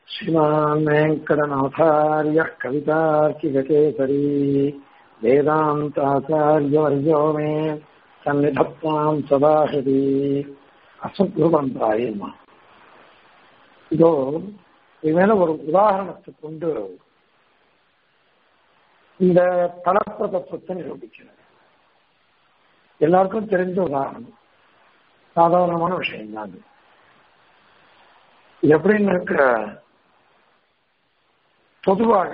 श्रीमान् वेङ्कटनाथार्यः कवितार्किककेसरी वेदान्ताचार्यवर्यो मे सन्निधत्ताम् सदाहृति அசத்குருபந்தாயமா இதோ இது மேல ஒரு உதாரணத்தை கொண்டு இந்த கலப்ப தத்துவத்தை நிரூபிக்கிறது எல்லாருக்கும் தெரிஞ்ச உதாரணம் சாதாரணமான விஷயம் தான் எப்படின்னு இருக்கிற பொதுவாக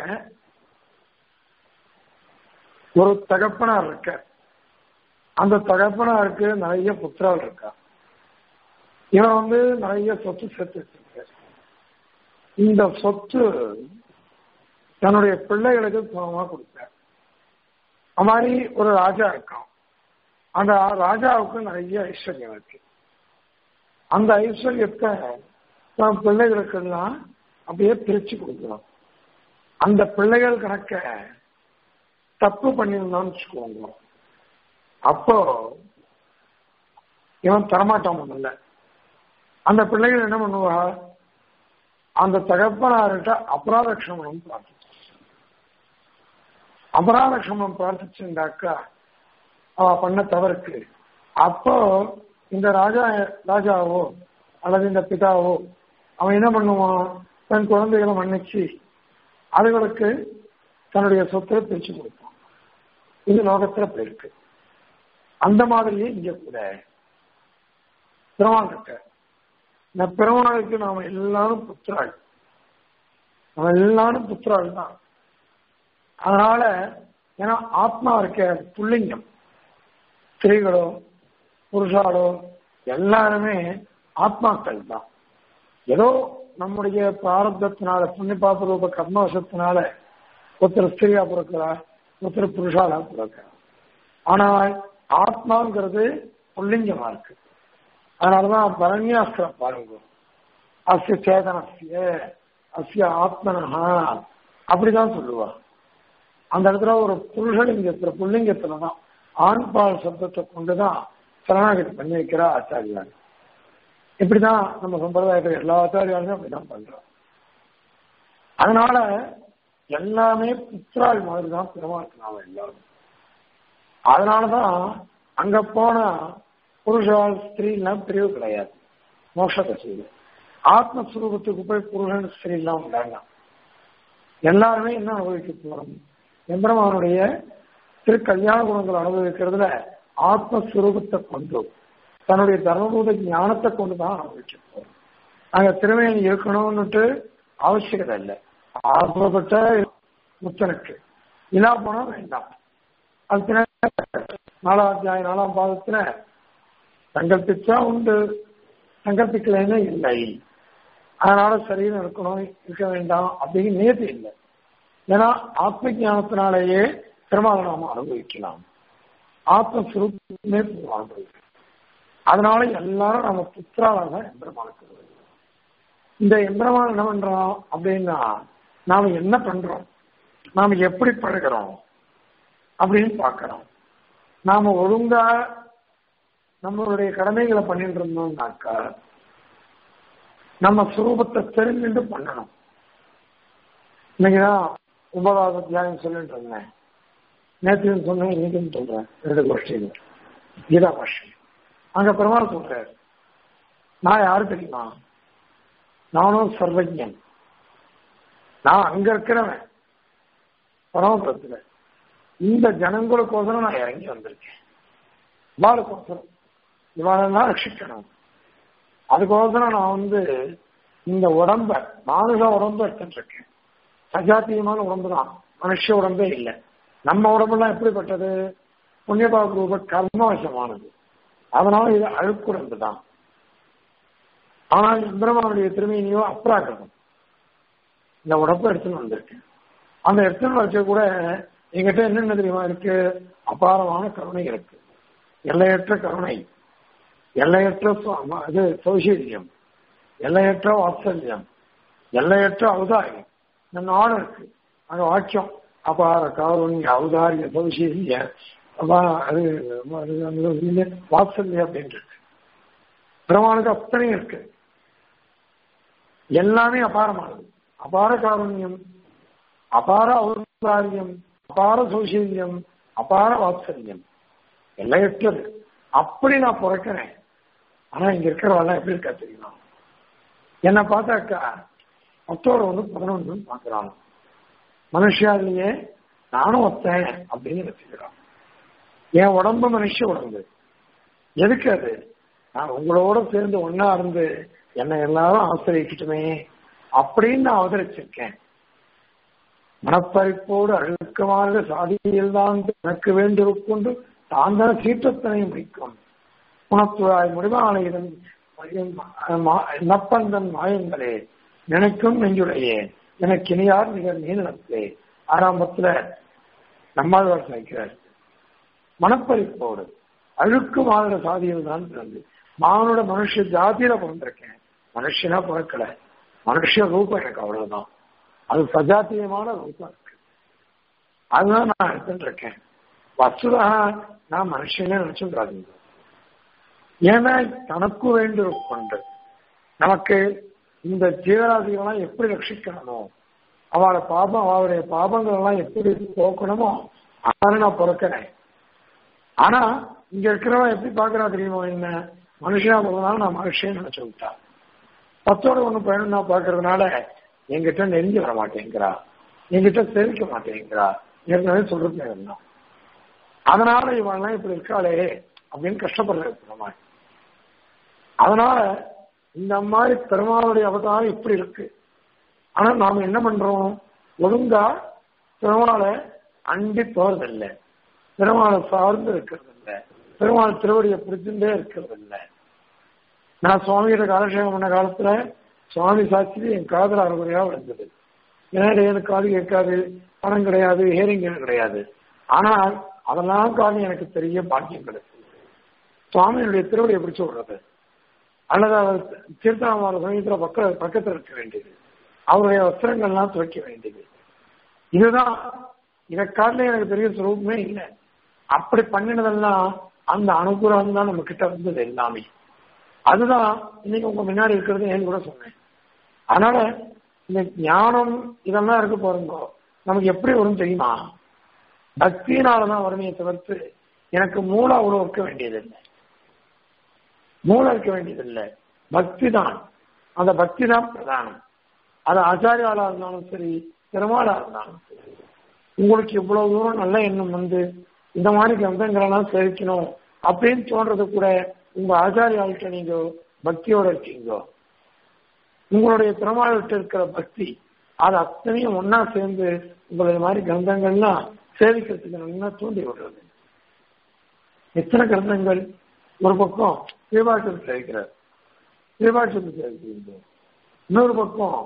ஒரு தகப்பனார் இருக்க அந்த தகப்பனாருக்கு நிறைய புத்திரால் இருக்கா இவன் வந்து நிறைய சொத்து சேர்த்து வச்சிருக்க இந்த சொத்து தன்னுடைய பிள்ளைகளுக்கு சுகமா கொடுத்தார் அது மாதிரி ஒரு ராஜா இருக்கான் அந்த ராஜாவுக்கு நிறைய ஐஸ்வர்யம் இருக்கு அந்த ஐஸ்வர்யத்தை தன் பிள்ளைகளுக்கெல்லாம் அப்படியே பிரிச்சு கொடுக்கணும் அந்த பிள்ளைகள் கணக்க தப்பு பண்ணியிருந்தான்னு வச்சுக்கோங்க அப்போ இவன் தரமாட்டான் முதல்ல அந்த பிள்ளைகள் என்ன பண்ணுவா அந்த தகப்பனார்கிட்ட அபராத க்ஷமனம் பிரார்த்திச்சு அபராத க்ஷமனம் பிரார்த்திச்சுண்டாக்கா அவ பண்ண தவறுக்கு அப்போ இந்த ராஜா ராஜாவோ அல்லது இந்த பிதாவோ அவன் என்ன பண்ணுவான் தன் குழந்தைகளை மன்னிச்சு அதுகளுக்கு தன்னுடைய சொத்தை பிரிச்சு கொடுப்பான் இது லோகத்துல போயிருக்கு அந்த மாதிரியே இங்க கூட பெருமாள் கிட்ட இந்த பெருமாளுக்கு நாம எல்லாரும் புத்திராள் நம்ம எல்லாரும் புத்திராள் தான் அதனால ஏன்னா ஆத்மா இருக்க புள்ளிங்கம் ஸ்திரீகளோ புருஷாலோ எல்லாருமே ஆத்மாக்கள் தான் ஏதோ நம்முடைய பிராரப்தத்தினால புண்ணிய பாப ரூப கர்மவசத்தினால ஒருத்தர் ஸ்திரியா பிறக்கிறா ஒருத்தர் புருஷாலா பிறக்கிறா ஆனால் ஆத்மாங்கிறது புள்ளிங்கமா இருக்கு அதனாலதான் பரண்யாஸ்திரம் பாருங்க அஸ்ய சேதனசிய அஸ்ய ஆத்மனஹா அப்படிதான் சொல்லுவா அந்த இடத்துல ஒரு புருஷலிங்கத்துல புள்ளிங்கத்துலதான் ஆண்பால் சப்தத்தை கொண்டுதான் சரணாகதி பண்ணி வைக்கிறா ஆச்சாரியார் இப்படிதான் நம்ம சம்பிரதாயத்தில் எல்லா ஆச்சாரியாலுமே அப்படிதான் பண்றோம் அதனால எல்லாமே புத்திராள் மாதிரி தான் பெருமாளுக்கு நாம எல்லாரும் அதனாலதான் அங்க போனா புருஷால் ஸ்திரீலாம் பிரிவு கிடையாது மோட்சத்தை செய்யுது ஆத்மஸ்வரூபத்துக்கு போய் புருஷன் ஸ்திரீலாம் வேண்டாம் எல்லாருமே என்ன அனுபவிக்க போறோம் எம்பெருமானுடைய திரு கல்யாண குணங்கள் அனுபவிக்கிறதுல ஆத்மஸ்வரூபத்தை கொண்டு தன்னுடைய தர்மபூத ஞானத்தை கொண்டு தான் அனுபவிக்க போறோம் நாங்க திருமையன் இருக்கணும்னுட்டு அவசியகதை இல்லை ஆத்மப்பட்ட முத்தனுக்கு இலா போனா வேண்டாம் அது நாலாம் அத்தியாயம் நாலாம் பாதத்துல சங்கல்பிச்சா உண்டு சங்கல்பிக்கலைன்னா இல்லை அதனால சரீரம் இருக்கணும் இருக்க வேண்டாம் அப்படின்னு நியதி இல்லை ஏன்னா ஆத்ம ஜானத்தினாலேயே பெருமாளை நாம அனுபவிக்கலாம் ஆத்மஸ்வரூபமே அனுபவிக்கலாம் அதனால எல்லாரும் நம்ம புத்திராளாக எம்பெருமானுக்கு இந்த எம்பெருமான் என்ன பண்றோம் அப்படின்னா நாம என்ன பண்றோம் நாம எப்படி பழகிறோம் அப்படின்னு பார்க்கிறோம் நாம ஒழுங்கா நம்மளுடைய கடமைகளை பண்ணிட்டு இருந்தோம்னாக்கா நம்ம சுரூபத்தை தெரிஞ்சுட்டு பண்ணணும் இன்னைக்குதான் ஒன்பதாவது அத்தியாயம் சொல்லிட்டு இருந்தேன் நேற்று சொன்னேன் இன்னைக்கும் சொல்றேன் ரெண்டு கோஷ்டியில் கீதா பாஷி அங்க பெருமாள் சொல்றாரு நான் யாரு தெரியுமா நானும் சர்வஜன் நான் அங்க இருக்கிறவன் பரமபுரத்துல இந்த ஜனங்களுக்கோசரம் நான் இறங்கி வந்திருக்கேன் இவாளுக்கோசரம் இவாளெல்லாம் ரட்சிக்கணும் அதுக்கோசரம் நான் வந்து இந்த உடம்ப மானுஷ உடம்பு எடுத்துருக்கேன் சஜாத்தியமான உடம்பு தான் மனுஷ உடம்பே இல்லை நம்ம உடம்பெல்லாம் எப்படிப்பட்டது புண்ணியபாப ரூப கர்மவசமானது அதனால இது அழுக்குடம்பு தான் ஆனால் பிரம்மாவுடைய திருமையினையோ அப்ராகிரதம் இந்த உடம்பு எடுத்துன்னு வந்திருக்கேன் அந்த எடுத்துன்னு வச்ச கூட எங்கிட்ட என்னென்ன தெரியுமா இருக்கு அபாரமான கருணை இருக்கு எல்லையற்ற கருணை எல்லையற்ற இது சௌசீரியம் எல்லையற்ற வாத்சல்யம் எல்லையற்ற அவதாரியம் இந்த நாடு இருக்கு அங்க வாக்கியம் அபார காருண்ய அவதாரிய சௌசீரிய அது வாத்சல்யம் அப்படின்னு இருக்கு பிரமாணுக்கு அத்தனை இருக்கு எல்லாமே அபாரமானது அபார காருண்யம் அபார ஔதாரியம் அபார சௌசல்யம் அபார வாத்சல்யம் எல்லையற்றது அப்படி நான் பிறக்கிறேன் ஆனா இங்க இருக்கிறவெல்லாம் எப்படி இருக்கா தெரியுமா என்ன பார்த்தாக்கா மத்தோட வந்து பதினொன்று பார்க்கிறான் மனுஷாலேயே நானும் ஒத்தேன் அப்படின்னு வச்சுக்கிறான் என் உடம்பு மனுஷ உடம்பு எதுக்கு அது நான் உங்களோட சேர்ந்து ஒன்னா இருந்து என்னை எல்லாரும் ஆசிரியக்கிட்டுமே அப்படின்னு நான் அவதரிச்சிருக்கேன் மனப்பறிப்போடு அழுக்கமாக சாதியில் தான் எனக்கு வேண்டியிருக்கொண்டு தான் தான் சீற்றத்தனையும் வைக்கும் உணத்துவாய் முடிவாளையிடம் நப்பந்தன் மாயங்களே நினைக்கும் நெஞ்சுடையே எனக்கு இனியார் நிகழ் நீளத்தே ஆரம்பத்துல நம்மாழ்வார் சாய்க்கிறார் மனப்பறிப்போடு அழுக்கு வாழ்ற சாதியில் தான் பிறந்து மானோட மனுஷ ஜாதியில பிறந்திருக்கேன் மனுஷனா பிறக்கல மனுஷ ரூபம் எனக்கு அவ்வளவுதான் அது சஜாத்தியமான ரூபம் இருக்கு அதுதான் நான் எடுத்துட்டு இருக்கேன் வசுதா நான் மனுஷனே நினைச்சுடாதீங்க ஏன்னா தனக்கு வேண்டும் கொண்டு நமக்கு இந்த ஜீவராசிகள்லாம் எப்படி ரட்சிக்கணுமோ அவளோட பாபம் அவளுடைய பாபங்கள் எல்லாம் எப்படி போக்கணுமோ அதான் நான் பிறக்கிறேன் ஆனா இங்க இருக்கிறவன் எப்படி பாக்குறா தெரியுமோ என்ன மனுஷனா போறதுனால நான் மனுஷன் நினைச்சு விட்டா பத்தோட ஒண்ணு பயணம் நான் பாக்குறதுனால என்கிட்ட நெருங்கி வர மாட்டேங்கிறா என்கிட்ட சேவிக்க மாட்டேங்கிறா ஏற்கனவே சொல்றது என்ன அதனால இவெல்லாம் இப்படி இருக்காளே அப்படின்னு கஷ்டப்படுறது நம்ம அதனால இந்த மாதிரி பெருமாளுடைய அவதாரம் இப்படி இருக்கு ஆனா நாம என்ன பண்றோம் ஒழுங்கா பெருமாளை அண்டி போறதில்லை பெருமாளை சார்ந்து இருக்கிறது இல்லை பெருமாள் திருவடியை பிடிச்சுட்டே இருக்கிறது இல்லை நான் சுவாமிகிட்ட காலக்ஷேபம் பண்ண காலத்துல சுவாமி சாட்சி என் காதல் அறுபடியா விழுந்தது ஏன்னா எனக்கு காது கேட்காது பணம் கிடையாது ஹேரிங் கிடையாது ஆனால் அதெல்லாம் காரணம் எனக்கு பெரிய பாக்கியம் கிடைச்சது சுவாமியினுடைய திருவடியை பிடிச்சு விடுறது அல்லது அவர் தீர்த்தாமார சமயத்துல பக்க பக்கத்தில் இருக்க வேண்டியது அவருடைய வஸ்திரங்கள்லாம் துவைக்க வேண்டியது இதுதான் இதை காட்டில எனக்கு பெரிய சுரூபமே இல்லை அப்படி பண்ணினதெல்லாம் அந்த அனுகூலம் தான் நம்ம கிட்ட வந்தது எல்லாமே அதுதான் இன்னைக்கு உங்க முன்னாடி இருக்கிறது ஏன்னு கூட சொன்னேன் அதனால இந்த ஞானம் இதெல்லாம் இருக்க போறோங்க நமக்கு எப்படி வரும் தெரியுமா பக்தியினாலதான் வருமையை தவிர்த்து எனக்கு மூளை அவ்வளவு இருக்க வேண்டியதில்லை மூளை இருக்க வேண்டியதில்லை பக்தி தான் அந்த பக்தி தான் பிரதானம் அது ஆச்சாரியாளா இருந்தாலும் சரி பெருமாளா இருந்தாலும் சரி உங்களுக்கு இவ்வளவு தூரம் நல்ல எண்ணம் வந்து இந்த மாதிரி கிரந்தங்களெல்லாம் சேவிக்கணும் அப்படின்னு தோன்றது கூட உங்க ஆச்சாரியாள்கிட்ட நீங்க பக்தியோட இருக்கீங்க உங்களுடைய பெருமாள்கிட்ட இருக்கிற பக்தி அது அத்தனையும் ஒன்னா சேர்ந்து உங்களுடைய மாதிரி கிரந்தங்கள்லாம் சேவிக்கிறதுக்கு நல்லா தூண்டி விடுறது எத்தனை கிரந்தங்கள் ஒரு பக்கம் ஸ்ரீபாஷம் சேவிக்கிறார் ஸ்ரீபாஷத்தை சேவிக்கிறீங்க இன்னொரு பக்கம்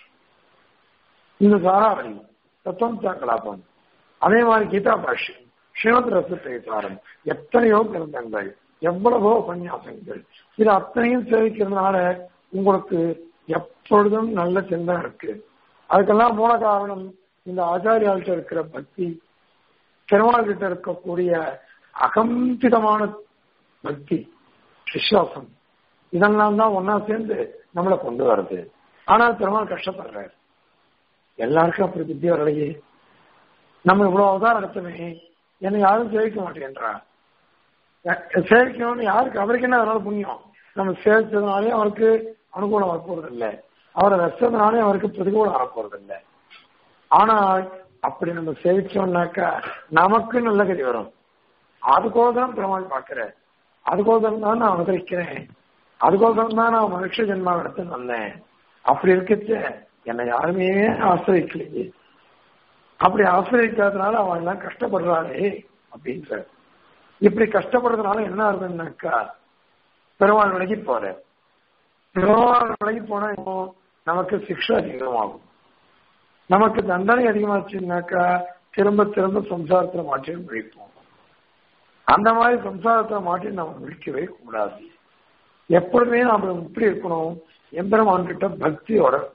இந்த சாராவளி தத்துவம் கலாபம் அதே மாதிரி கீதா பாஷ்யம் ஸ்ரீமத் ரசசாரம் எத்தனையோ கிரந்தங்கள் எவ்வளவோ உபன்யாசங்கள் இது அத்தனையும் சேவிக்கிறதுனால உங்களுக்கு எப்பொழுதும் நல்ல சிந்தனை இருக்கு அதுக்கெல்லாம் மூல காரணம் இந்த ஆச்சாரியாள்கிட்ட இருக்கிற பக்தி பெருமாள் கிட்ட இருக்கக்கூடிய அகம்பிதமான பக்தி விசுவாசம் இதெல்லாம் தான் ஒன்னா சேர்ந்து நம்மளை கொண்டு வருது ஆனால் பெருமாள் கஷ்டப்படுறாரு எல்லாருக்கும் அப்படி புத்தி வரலையே நம்ம இவ்வளவு அவதாரம் நடத்தமே என்னை யாரும் சேவிக்க மாட்டேன்றா சேவிக்கணும்னு யாருக்கு அவருக்கு என்ன அதனால புண்ணியம் நம்ம சேவிச்சதுனாலே அவருக்கு அனுகூலம் வரப்போறது இல்லை அவரை ரசிச்சதுனாலே அவருக்கு பிரதிகூலம் வரப்போறது இல்லை ஆனால் அப்படி நம்ம சேவிச்சோம்னாக்கா நமக்கு நல்ல கதி வரும் அதுக்கோசரம் பெருமாள் பார்க்கிற அதுக்கோசரம் தான் நான் அவதரிக்கிறேன் அதுக்கோசரம் தான் நான் மனுஷ ஜென்மா எடுத்து வந்தேன் அப்படி இருக்கச்ச என்னை யாருமே ஆசிரியக்கலையே அப்படி ஆசிரியக்காதனால அவன் எல்லாம் கஷ்டப்படுறாளே அப்படின்ற இப்படி கஷ்டப்படுறதுனால என்ன ஆகுதுன்னாக்கா பெருமாள் விலகி போற பெருமாள் விலகி போனா இப்போ நமக்கு சிக்ஷை அதிகமாகும் நமக்கு தண்டனை அதிகமாச்சுன்னாக்கா திரும்ப திரும்ப சம்சாரத்துல மாற்றி விழிப்போம் அந்த மாதிரி சம்சாரத்தை மாற்றி நம்ம விழிக்கவே கூடாது எப்பொழுதுமே நாம இப்படி இருக்கணும் எம்பெருமான் கிட்ட பக்தியோட இருக்கணும்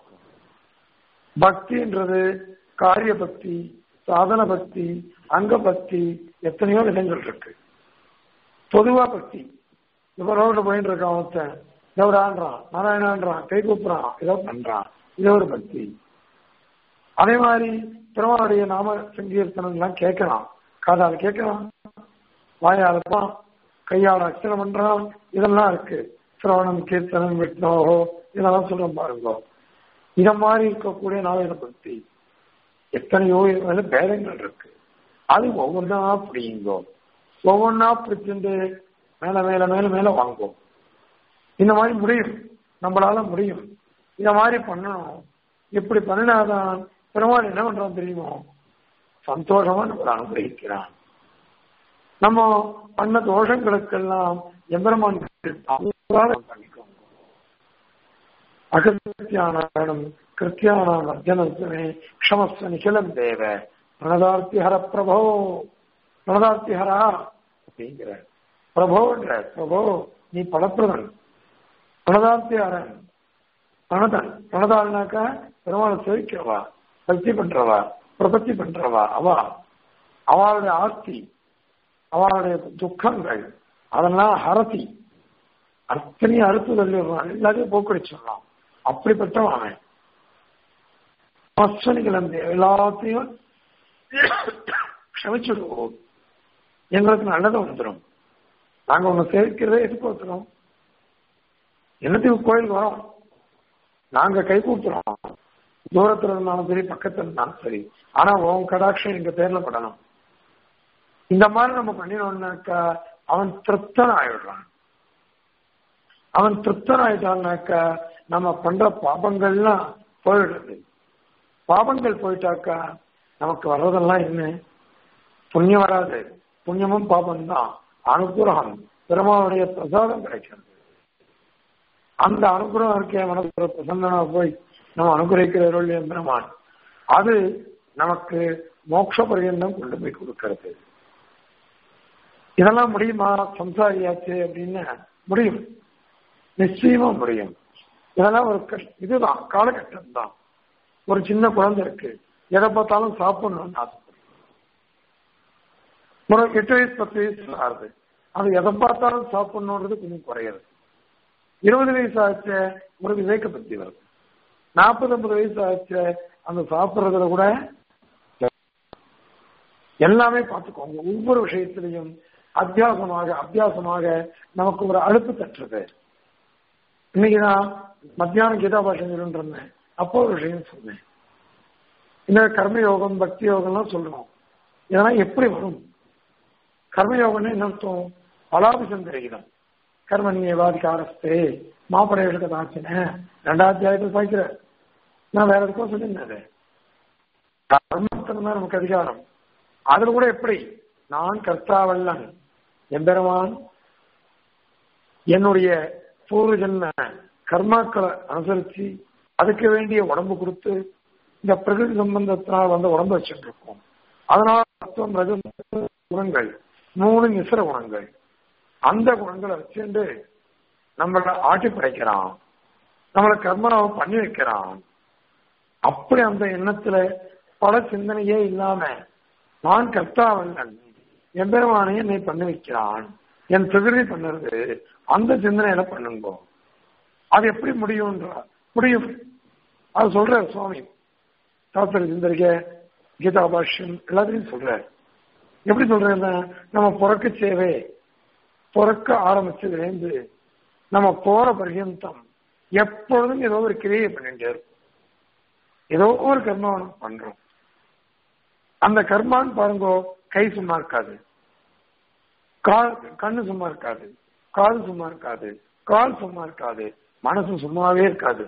பக்தின்றது காரிய பக்தி சாதன பக்தி அங்க பக்தி எத்தனையோ விதங்கள் இருக்கு பொதுவா பக்தி இப்ப ரோட்ல போயிட்டு இருக்கான் ஒருத்தன் தேவரான்றான் நாராயணான்றான் கை கூப்புறான் ஏதோ பண்றான் இது ஒரு பக்தி அதே மாதிரி பெருமாளுடைய நாம சங்கீர்த்தனம் எல்லாம் கேட்கலாம் காதால் கேட்கலாம் வாயால் இருப்பான் கையால் அச்சனம் பண்றான் இதெல்லாம் இருக்கு சிரவணம் கீர்த்தனம் விஷ்ணோகோ இதெல்லாம் சொல்றோம் பாருங்க இத மாதிரி இருக்கக்கூடிய நாவேத பக்தி எத்தனையோ இதுல பேதங்கள் இருக்கு அது ஒவ்வொன்றா பிடிங்கோ ஒவ்வொன்றா பிடிச்சிட்டு மேல மேல மேல மேல வாங்குவோம் இந்த மாதிரி முடியும் நம்மளால முடியும் இந்த மாதிரி பண்ணணும் இப்படி பண்ணினாதான் பெருமாள் என்ன பண்றான் தெரியுமோ சந்தோஷமா நம்மளை அனுகிரகிக்கிறான் நம்ம பண்ண தோஷங்களுக்கெல்லாம் எம்பெருமான் பண்ணிக்கோங்க அகத்தியானம் கிருத்தியானாம் அர்ஜனத்துமே க்ஷமஸ்வ நிகிலம் தேவ பிரணதார்த்திஹர பிரபோ பிரணதார்த்திஹரா அப்படிங்கிற பிரபோன்ற பிரபோ நீ பலப்பிரதன் பிரணதார்த்திஹரன் பிரணதன் பிரணதாள்னாக்கா பெருமாளை சேவிக்கிறவா பக்தி பண்றவா பிரபத்தி பண்றவா அவா அவளுடைய ஆர்த்தி அவளுடைய துக்கங்கள் அதெல்லாம் ஹரதி அத்தனையும் அறுத்து தள்ளிடுறான் எல்லாத்தையும் போக்கடிச்சிடலாம் அப்படிப்பட்டவன் அவன் அஸ்வனிகள் அந்த எல்லாத்தையும் க்ஷமிச்சுடுவோம் எங்களுக்கு நல்லது வந்துடும் நாங்க உங்க சேர்க்கிறதே எதுக்கு ஒருத்தரும் என்னத்துக்கு கோயிலுக்கு வரோம் நாங்க கை கூட்டுறோம் தூரத்துல இருந்தாலும் சரி பக்கத்துல இருந்தாலும் சரி ஆனா உன் கடாட்சம் எங்க பேர்ல படணும் இந்த மாதிரி நம்ம பண்ணினோம்னாக்கா அவன் திருப்தன் ஆயிடுறான் அவன் திருப்தன் ஆயிட்டான்னாக்கா நம்ம பண்ற பாபங்கள்லாம் போயிடுறது பாபங்கள் போயிட்டாக்கா நமக்கு வர்றதெல்லாம் என்ன புண்ணியம் வராது புண்ணியமும் பாபம் தான் அனுகிரகம் பெருமாவுடைய பிரசாதம் கிடைக்கிறது அந்த அனுகிரகம் இருக்கே மனசுல பிரசன்னா போய் நம்ம அனுகிரகிக்கிற பெருமான் அது நமக்கு மோட்ச பரியந்தம் கொண்டு போய் கொடுக்கிறது இதெல்லாம் முடியுமா சம்சாரியாச்சு அப்படின்னு முடியும் நிச்சயமா முடியும் இதெல்லாம் ஒரு இதுதான் காலகட்டம் தான் ஒரு சின்ன குழந்தை இருக்கு எதை பார்த்தாலும் சாப்பிடணும்னு ஆசைப்படுது ஒரு எட்டு வயசு பத்து வயசு ஆகுது அது எதை பார்த்தாலும் சாப்பிடணுன்றது கொஞ்சம் குறையுது இருபது வயசு ஆச்ச ஒரு விவேக பத்தி வருது நாற்பது ஐம்பது வயசு ஆச்ச அந்த சாப்பிடுறதுல கூட எல்லாமே பார்த்துக்கோங்க ஒவ்வொரு விஷயத்திலையும் அத்தியாசமாக அத்தியாசமாக நமக்கு ஒரு அழுப்பு தட்டுறது இன்னைக்கு நான் மத்தியானம் கீதா பாஷம் இருந்தேன் அப்போ ஒரு விஷயம் சொன்னேன் இந்த கர்மயோகம் பக்தி யோகம்லாம் சொல்றோம் இதெல்லாம் எப்படி வரும் கர்மயோகம்னு என்ன அர்த்தம் பலாபிசம் தெரிகிறோம் கர்மணியவாதிகாரஸ்தே மாப்படைகளுக்கு தாச்சின ரெண்டாவது அத்தியாயத்தில் பாய்க்கிற நான் வேற எதுக்கும் சொல்லியிருந்தேன் கர்மத்தின் தான் நமக்கு அதிகாரம் அதுல கூட எப்படி நான் கர்த்தாவல்லன் எம்பெருமான் என்னுடைய பூர்வ ஜென்ம கர்மாக்களை அனுசரிச்சு அதுக்கு வேண்டிய உடம்பு கொடுத்து இந்த பிரகிருதி சம்பந்தத்தினால் வந்து உடம்பு வச்சுட்டு இருக்கோம் அதனால தத்துவம் ரஜம் குணங்கள் மூணு நிசர குணங்கள் அந்த குணங்களை வச்சுட்டு நம்மளை ஆட்டி படைக்கிறான் நம்மளை கர்மனாவை பண்ணி வைக்கிறான் அப்படி அந்த எண்ணத்துல பல சிந்தனையே இல்லாம நான் கர்த்தாவல்லன் எம்பெருமானை என்னை பண்ணி வைக்கிறான் என் பிரகிருதி பண்ணுறது அந்த சிந்தனையில பண்ணுங்க அது எப்படி முடியும்ன்றா முடியும் அது சொல்ற சுவாமி சாஸ்திர சிந்தரிக்க கீதா பாஷ்யம் எல்லாத்தையும் சொல்ற எப்படி சொல்றேன்னா நம்ம பிறக்க சேவை பிறக்க ஆரம்பிச்சதுலேருந்து நம்ம போற பர்யந்தம் எப்பொழுதும் ஏதோ ஒரு கிரியை பண்ணிட்டே இருக்கும் ஏதோ ஒரு கர்மாவனம் பண்றோம் அந்த கர்மான்னு பாருங்க கை சும்மா இருக்காது கால் கண்ணு சும்மா இருக்காது கால் சும்மா இருக்காது கால் சும்மா இருக்காது மனசு சும்மாவே இருக்காது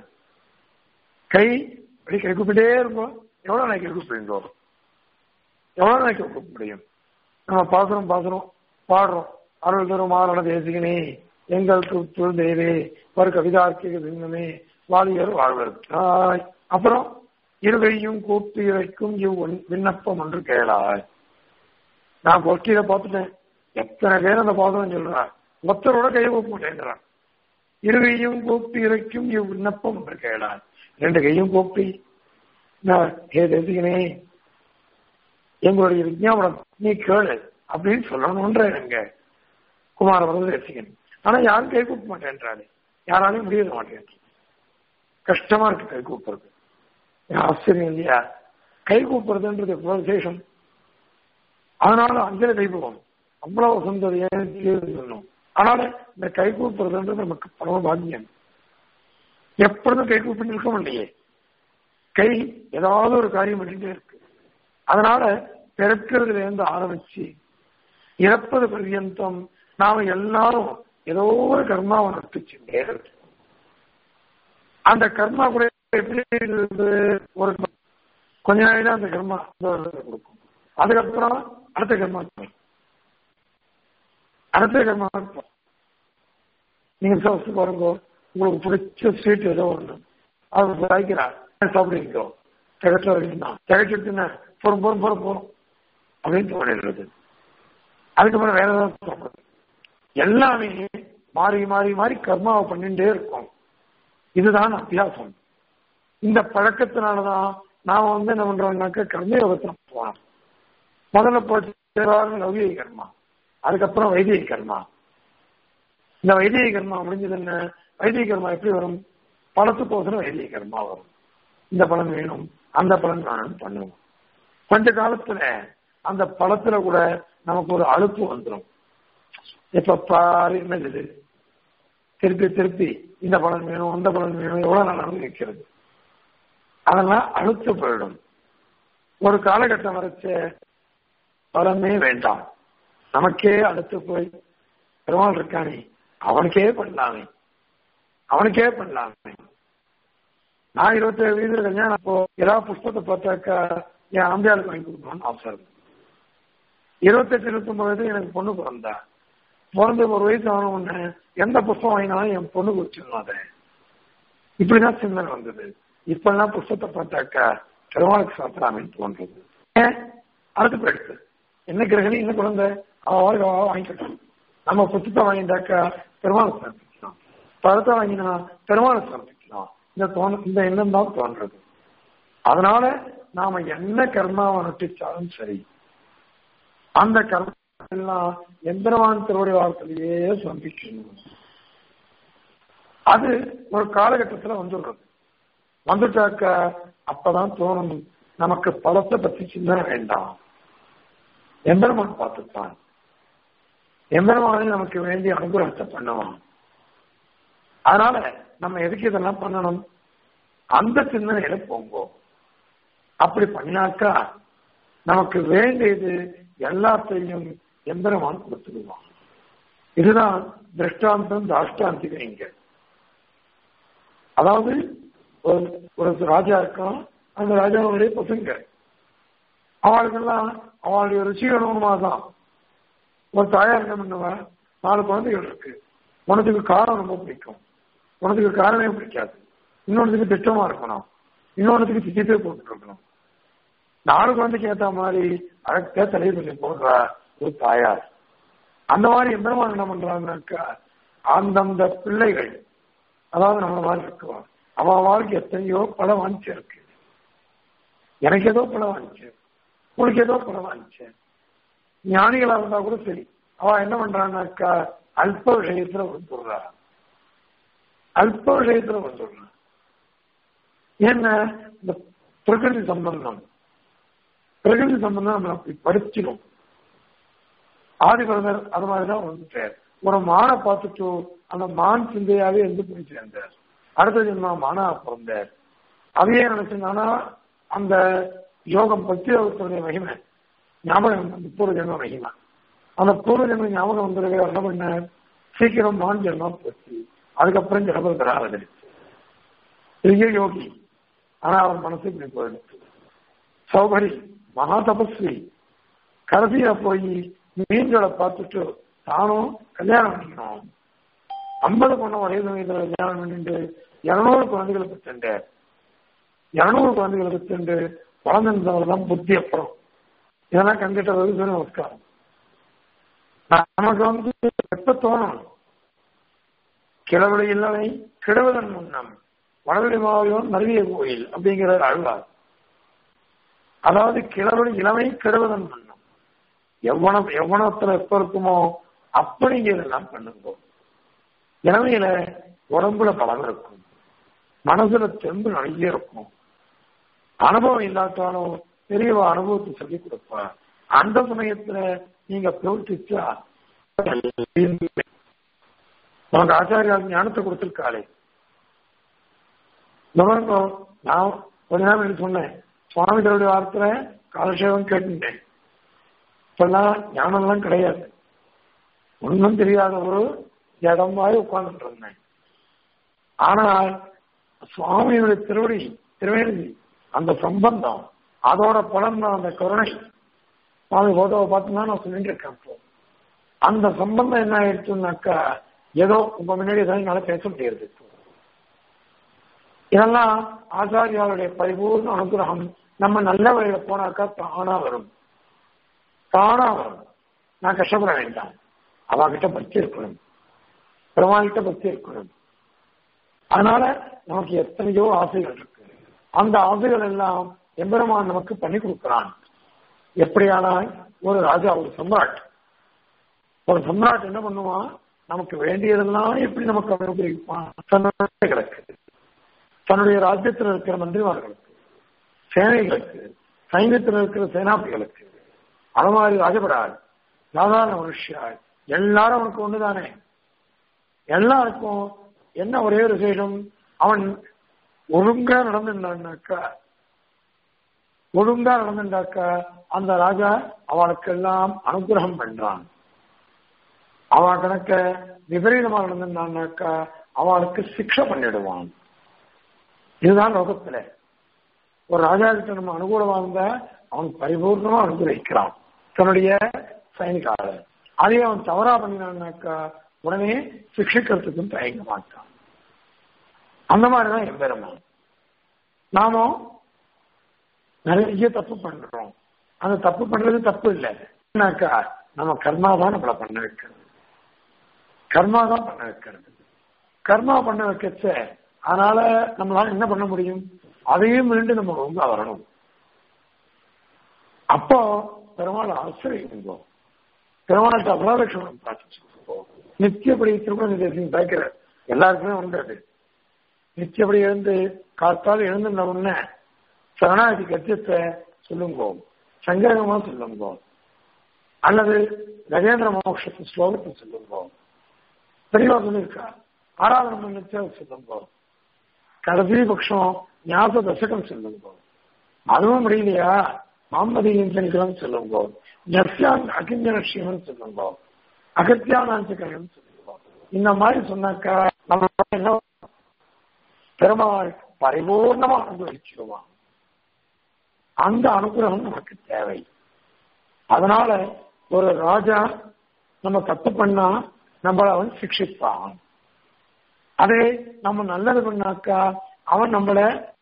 கை அப்படி கை கூப்பிட்டே இருக்கும் எவ்வளவு நாளைக்கு கூப்பிடுங்கோ எவ்வளவு நாளைக்கு கூப்பிட முடியும் நம்ம பாசுறோம் பாசுறோம் பாடுறோம் அருள் தரும் மாரண தேசிகனே எங்கள் துள் தேவே ஒரு கவிதார்க்கிக சிங்கமே வாலியர் வாழ்வர் தாய் அப்புறம் இருகையும் கூட்டு இறைக்கும் இவ் விண்ணப்பம் ஒன்று கேளாய் நான் கொஸ்டியில பார்த்துட்டேன் எத்தனை பேர் அந்த பாதம் சொல்றான் ஒருத்தரோட கை கூப்ப மாட்டேங்கிறான் இரு கையும் கூப்பி இறைக்கும் இவ் விண்ணப்பம் ஒன்று கேளாய் ரெண்டு கையும் கூப்பி நான் ஹே தேசிகனே எங்களுடைய விஞ்ஞாபனம் நீ கேளு அப்படின்னு சொல்லணும்ன்ற எங்க குமார வரது தேசிகன் ஆனா யாரும் கை கூப்ப மாட்டேன்றாரு யாராலையும் முடிய மாட்டேன் கஷ்டமா இருக்கு கை கூப்புறது ஆச்சரியம் இல்லையா கை கூப்புறதுன்றது எவ்வளவு விசேஷம் அதனால அஞ்சலி கைப்புவோம் அவ்வளவு சுந்தரியா சொல்லணும் அதனால இந்த கை கூப்புறதுன்றது நமக்கு பரம பாக்கியம் எப்பொழுதும் கை கூப்பிட்டு இருக்க முடியே கை ஏதாவது ஒரு காரியம் பண்ணிட்டே இருக்கு அதனால பிறக்கிறதுல இருந்து ஆரம்பிச்சு இறப்பது பர்யந்தம் நாம எல்லாரும் ஏதோ ஒரு கர்மாவை நட்டுச்சுட்டே இருக்கு அந்த கர்மா கூட எப்படி இருக்குது? ஒரு கொஞ்ச நாள் தான் அந்த கர்மா கொடுக்கும் அதுக்கப்புறம் அடுத்த கர்மா இருக்கும். அடுத்த கர்மா இருக்கும். நீங்க சாப்பிட்டு பாருங்க உங்களுக்கு பிடிச்ச ஸ்வீட் ஏதோ ஒண்ணு அது வாய்க்கிறா சாப்பிடுவீங்க திகட்ட வரைக்கும் திகச்சுட்டுன்னா போறோம் போறோம் போறோம் போறோம் அப்படின்னு தோணிடுறது அதுக்கப்புறம் வேற ஏதாவது சாப்பிடுறது எல்லாமே மாறி மாறி மாறி கர்மாவை பண்ணிட்டே இருக்கும் இதுதான் அத்தியாசம் இந்த பழக்கத்தினாலதான் நாம வந்து என்ன பண்றோம்னாக்க கர்மயோகத்துல போனோம் முதல்ல போச்சு லௌகிக கர்மா அதுக்கப்புறம் வைதிக கர்மா இந்த வைதிக கர்மா முடிஞ்சது என்ன வைதிக கர்மா எப்படி வரும் பழத்துக்கோசரம் வைதிக கர்மா வரும் இந்த பலன் வேணும் அந்த பலன் வேணும் பண்ணுவோம் கொஞ்ச காலத்துல அந்த பழத்துல கூட நமக்கு ஒரு அழுப்பு வந்துடும் எப்ப பாரு என்னது திருப்பி திருப்பி இந்த பலன் வேணும் அந்த பலன் வேணும் எவ்வளவு நாள் அனுபவிக்கிறது அதெல்லாம் அழுத்து போயிடும் ஒரு காலகட்டம் வரைச்ச பலமே வேண்டாம் நமக்கே அடுத்து போய் பெருமாள் இருக்கானே அவனுக்கே பண்ணலாமே அவனுக்கே பண்ணலாமே நான் இருபத்தி ஏழு வயசுல கல்யாணம் அப்போ ஏதாவது புஸ்தகத்தை பார்த்தாக்கா என் ஆம்பியாளுக்கு வாங்கி கொடுக்கணும்னு அவசரம் இருக்கு இருபத்தெட்டு இருபத்தொன்பது வயசு எனக்கு பொண்ணு பிறந்தா பிறந்த ஒரு வயசு ஆன உடனே எந்த புஸ்தகம் வாங்கினாலும் என் பொண்ணு வச்சிடணும் அதை இப்படிதான் சிந்தனை வந்தது இப்பெல்லாம் புஸ்தகத்தை பார்த்தாக்கா பெருமாளுக்கு சாப்பிடாமன்னு தோன்றது ஏன் அடுத்து போயிடுது என்ன கிரகணி என்ன குழந்தை அவ வாழ்க்கை அவ வாங்கிக்கட்டும் நம்ம புத்தகத்தை வாங்கிட்டாக்கா பெருமாளுக்கு சமர்ப்பிக்கலாம் பழத்தை வாங்கினா பெருமாளுக்கு சமர்ப்பிக்கலாம் இந்த தோண இந்த எண்ணம் தான் தோன்றது அதனால நாம என்ன கர்மாவை நட்டிச்சாலும் சரி அந்த கர்மா எல்லாம் எந்திரவான் திருவடி வாரத்திலேயே சந்திக்கணும் அது ஒரு காலகட்டத்துல வந்துடுறது வந்துட்டாக்க அப்பதான் தோணும் நமக்கு பழத்தை பத்தி சிந்தனை வேண்டாம் எம்பெருமான் பார்த்துப்பான் எம்பெருமானே நமக்கு வேண்டிய அனுகிரகத்தை பண்ணுவான் அதனால நம்ம எதுக்கு இதெல்லாம் பண்ணணும் அந்த சிந்தனையில போங்கோ அப்படி பண்ணினாக்கா நமக்கு வேண்டியது எல்லாத்தையும் எம்பெருமான் கொடுத்துடுவான் இதுதான் திருஷ்டாந்தம் தாஷ்டாந்திகம் இங்க அதாவது ஒரு ஒரு ராஜா இருக்கான் அந்த ராஜாவுடைய பசங்க அவளுக்கெல்லாம் அவளுடைய ருச்சிகரமா தான் ஒரு தாயார் என்ன பண்ணுவா நாலு குழந்தைகள் இருக்கு உனக்கு காரம் ரொம்ப பிடிக்கும் உனக்கு காரமே பிடிக்காது இன்னொன்றுக்கு திட்டமா இருக்கணும் இன்னொன்றுக்கு திட்டத்தே போட்டு இருக்கணும் நாலு குழந்தைக்கு ஏத்த மாதிரி அழகா தலைவர் பண்ணி போடுறா ஒரு தாயார் அந்த மாதிரி எம்பெருமான் என்ன பண்றாங்கனாக்கா அந்தந்த பிள்ளைகள் அதாவது நம்ம மாதிரி இருக்குவா அவன் வாழ்க்கை எத்தனையோ பல வாங்கிச்சு இருக்கு எனக்கு ஏதோ பல வாங்கிச்சு உனக்கு ஏதோ பல வாங்கிச்சு ஞானிகளா இருந்தா கூட சரி அவ என்ன பண்றான்னாக்கா அல்ப விஷயத்துல வந்துடுறா அல்ப விஷயத்துல வந்துடுறா என்ன இந்த பிரகிருதி சம்பந்தம் பிரகிருதி சம்பந்தம் நம்ம அப்படி படிச்சிடும் ஆதிபரதர் அது மாதிரிதான் வந்துட்டார் ஒரு மானை பார்த்துட்டு அந்த மான் சிந்தையாவே எந்த போய் சேர்ந்தார் அடுத்த ஜென்மா மானா பிறந்தார் அதையே நினைச்சிருந்தானா அந்த யோகம் பக்தி யோகத்துடைய மகிமை ஞாபகம் அந்த பூர்வ ஜென்ம மகிமை அந்த பூர்வ ஜென்ம ஞாபகம் வந்ததுக்கு என்ன பண்ண சீக்கிரம் மான் ஜென்மம் போச்சு அதுக்கப்புறம் ஜனபதரா வந்துடுச்சு பெரிய யோகி ஆனா அவன் மனசு இப்படி போயிடுச்சு சௌகரி மகா தபஸ்வி கடைசியா போய் மீன்களை பார்த்துட்டு தானும் கல்யாணம் பண்ணிக்கணும் ஐம்பது பொண்ணு ஒரே சமயத்தில் கல்யாணம் பண்ணிட்டு இருநூறு குழந்தைகளை பெற்றுண்டு இருநூறு குழந்தைகளை பெற்றுண்டு குழந்தைன்றவர் தான் புத்தி அப்புறம் இதெல்லாம் கண்டுட்ட வகுப்பு நமஸ்காரம் நமக்கு வந்து எப்ப தோணும் கிழவழி இல்லவை கிழவதன் முன்னம் வடவெளி மாவட்டம் நறுவிய கோயில் அப்படிங்கிற அழுவார் அதாவது கிழவழி இளமை கிழவதன் முன்னம் எவ்வளவு எவ்வளத்துல எப்ப இருக்குமோ அப்படிங்கிறதெல்லாம் பண்ணுங்க இளமையில உடம்புல பலம் இருக்கும் மனசுல தெம்பு நிறைய இருக்கும் அனுபவம் இல்லாட்டாலும் பெரியவா அனுபவத்தை சொல்லி கொடுப்பா அந்த சமயத்துல நீங்க பிரவர்த்திச்சா உனக்கு ஆச்சாரியா ஞானத்தை கொடுத்திருக்காளே கவர்னோ நான் கொஞ்ச நேரம் எனக்கு சொன்னேன் சுவாமிகளுடைய வார்த்தை காலசேவம் கேட்டுட்டேன் இப்பெல்லாம் ஞானம்லாம் கிடையாது ஒன்றும் தெரியாத ஒரு இடமாய் உட்கார்ந்துட்டு இருந்தேன் ஆனால் சுவாமியுடைய திருவடி திருவேணி அந்த சம்பந்தம் அதோட பலன் தான் அந்த கருணை சுவாமி போட்டோவை பார்த்துனா நான் சொல்லிட்டு இருக்கேன் இப்போ அந்த சம்பந்தம் என்ன ஆயிடுச்சுன்னாக்கா ஏதோ உங்க முன்னாடி ஏதாவது என்னால பேச முடியாது இதெல்லாம் ஆச்சாரியாவுடைய பரிபூர்ண அனுகிரகம் நம்ம நல்ல வழியில போனாக்கா தானா வரும் தானா வரும் நான் கஷ்டப்பட வேண்டாம் அவகிட்ட பக்தி இருக்கணும் பெருமாள்கிட்ட பக்தி இருக்கணும் அதனால நமக்கு எத்தனையோ ஆசைகள் இருக்கு அந்த ஆசைகள் எல்லாம் எம்பெருமான் நமக்கு பண்ணி கொடுக்கிறான் எப்படியானால் ஒரு ராஜா ஒரு சம்ராட் ஒரு சம்ராட் என்ன பண்ணுவான் நமக்கு வேண்டியதெல்லாம் எப்படி நமக்கு அனுபவிப்பான் தன்னுடைய கிடக்கு தன்னுடைய ராஜ்யத்தில் இருக்கிற மந்திரிமார்களுக்கு சேனைகளுக்கு சைன்யத்தில் இருக்கிற சேனாபிகளுக்கு அது மாதிரி ராஜபடால் சாதாரண மனுஷியாள் எல்லாரும் அவனுக்கு ஒண்ணுதானே எல்லாருக்கும் என்ன ஒரே ஒரு விசேஷம் அவன் ஒழுங்கா நடந்துட்டான்னாக்கா ஒழுங்கா நடந்துட்டாக்கா அந்த ராஜா அவனுக்கெல்லாம் அனுகிரகம் பண்றான் அவன் கணக்க விபரீதமா நடந்தான்னாக்கா அவனுக்கு சிக்ஷை பண்ணிடுவான் இதுதான் லோகத்துல ஒரு ராஜா கிட்ட நம்ம அனுகூலமா இருந்தா அவன் பரிபூர்ணமா அனுகிரகிக்கிறான் தன்னுடைய சைனிகால அதே அவன் தவறா பண்ணினான்னாக்கா உடனே சிக்ஷிக்கிறதுக்கும் தயங்க மாட்டான் அந்த மாதிரிதான் எம்பெருமான் நாமும் நிறைய தப்பு பண்றோம் அந்த தப்பு பண்றது தப்பு இல்லை என்னக்கா நம்ம கர்மா தான் நம்மளை பண்ண வைக்கிறது கர்மா தான் பண்ண வைக்கிறது கர்மா பண்ண வைக்கச்ச அதனால நம்மளால என்ன பண்ண முடியும் அதையும் மீண்டும் நம்ம ரொம்ப வரணும் அப்போ பெருமாள் ஆசிரியம் பெருமாள்கிட்ட அபராதட்சணம் பிரார்த்திச்சுக்கோ நித்தியப்படி திருமண நிதேசம் பார்க்கிற எல்லாருக்குமே உண்டு அது நித்தியப்படி எழுந்து காத்தால் எழுந்துன உடனே சரணாகதி கத்தியத்தை சொல்லுங்கோ சங்கரகமா சொல்லுங்கோ அல்லது கஜேந்திர மோட்சத்து ஸ்லோகத்தை சொல்லுங்கோ தெளிவா சொல்லியிருக்கா ஆராதனை பண்ணிச்சு சொல்லுங்கோ கடைசி பட்சம் ஞாபக தசகம் சொல்லுங்கோ அதுவும் முடியலையா மாமதியின் சனிக்கிழமை சொல்லுங்கோ நெஸ்யான் அகிஞ்சனஷியம்னு சொல்லுங்கோ அகத்தியானாஞ்சகரம் சொல்லுங்கோ இந்த மாதிரி சொன்னாக்கா நம்ம என்ன பெருமாள் பரிபூர்ணமா அனுபவிச்சிருவான் அந்த அனுகிரகம் நமக்கு தேவை அதனால ஒரு ராஜா நம்ம தப்பு பண்ணா நம்மள அவன் சிக்ஷிப்பான் அதே நம்ம நல்லது பண்ணாக்கா அவன் நம்மள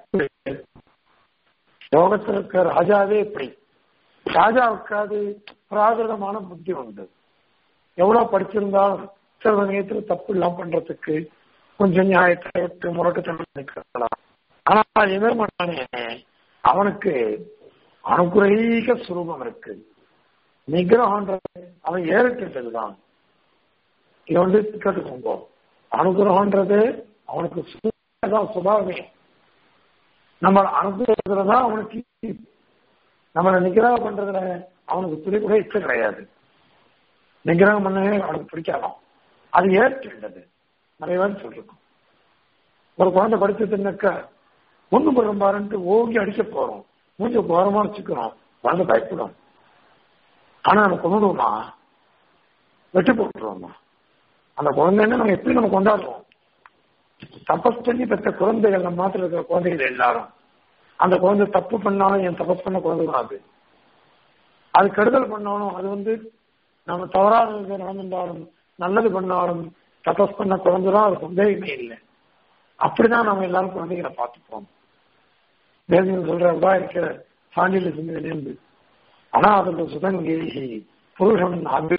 யோகத்தில் இருக்கிற ராஜாவே இப்படி ராஜாவுக்காது பிராகிருதமான புத்தி உண்டு எவ்வளவு படிச்சிருந்தாலும் சில சமயத்துல தப்பு இல்லாம பண்றதுக்கு கொஞ்சம் நியாயத்தை விட்டு முரட்டுத்தனம் ஆனா எதிர் பண்ணானே அவனுக்கு அனுகுரீக சுரூபம் இருக்கு நிகிரகன்றது அவன் ஏறிட்டுதான் இது வந்து கேட்டுக்கோங்க அனுகிரகன்றது அவனுக்கு சுபாவமே நம்ம அனுகிரகத்துலதான் அவனுக்கு நம்மளை நிகிரகம் பண்றதுல அவனுக்கு துணி கூட இஷ்டம் கிடையாது நிகிரகம் பண்ணவே அவனுக்கு பிடிக்காதான் அது ஏற்றுண்டது நிறைய பேர் சொல்லிருக்கோம் ஒரு குழந்தை படிச்சதுன்னாக்க ஒண்ணு படம் பாருன்ட்டு ஓங்கி அடிக்க போறோம் மூஞ்ச கோரமா வச்சுக்கிறோம் குழந்தை பயப்படும் ஆனா நம்ம கொண்டுடுவோமா வெட்டி போட்டுருவோமா அந்த குழந்தைன்னு நம்ம எப்படி நம்ம கொண்டாடுறோம் தபஸ் பண்ணி பெற்ற குழந்தைகள் நம்ம மாத்திர இருக்கிற குழந்தைகள் எல்லாரும் அந்த குழந்தை தப்பு பண்ணாலும் என் தபஸ் பண்ண குழந்தை கூடாது அது கெடுதல் பண்ணாலும் அது வந்து நம்ம தவறானது நடந்திருந்தாலும் நல்லது பண்ணாலும் தபஸ் பண்ண குழந்தைதான் அது சந்தேகமே இல்லை அப்படிதான் நம்ம எல்லாரும் குழந்தைகளை பார்த்துப்போம் தேவியன் சொல்றா இருக்கிற சாண்டில சிந்தனையிலிருந்து ஆனா அதோட சுதங்கேகி புருஷன் அபி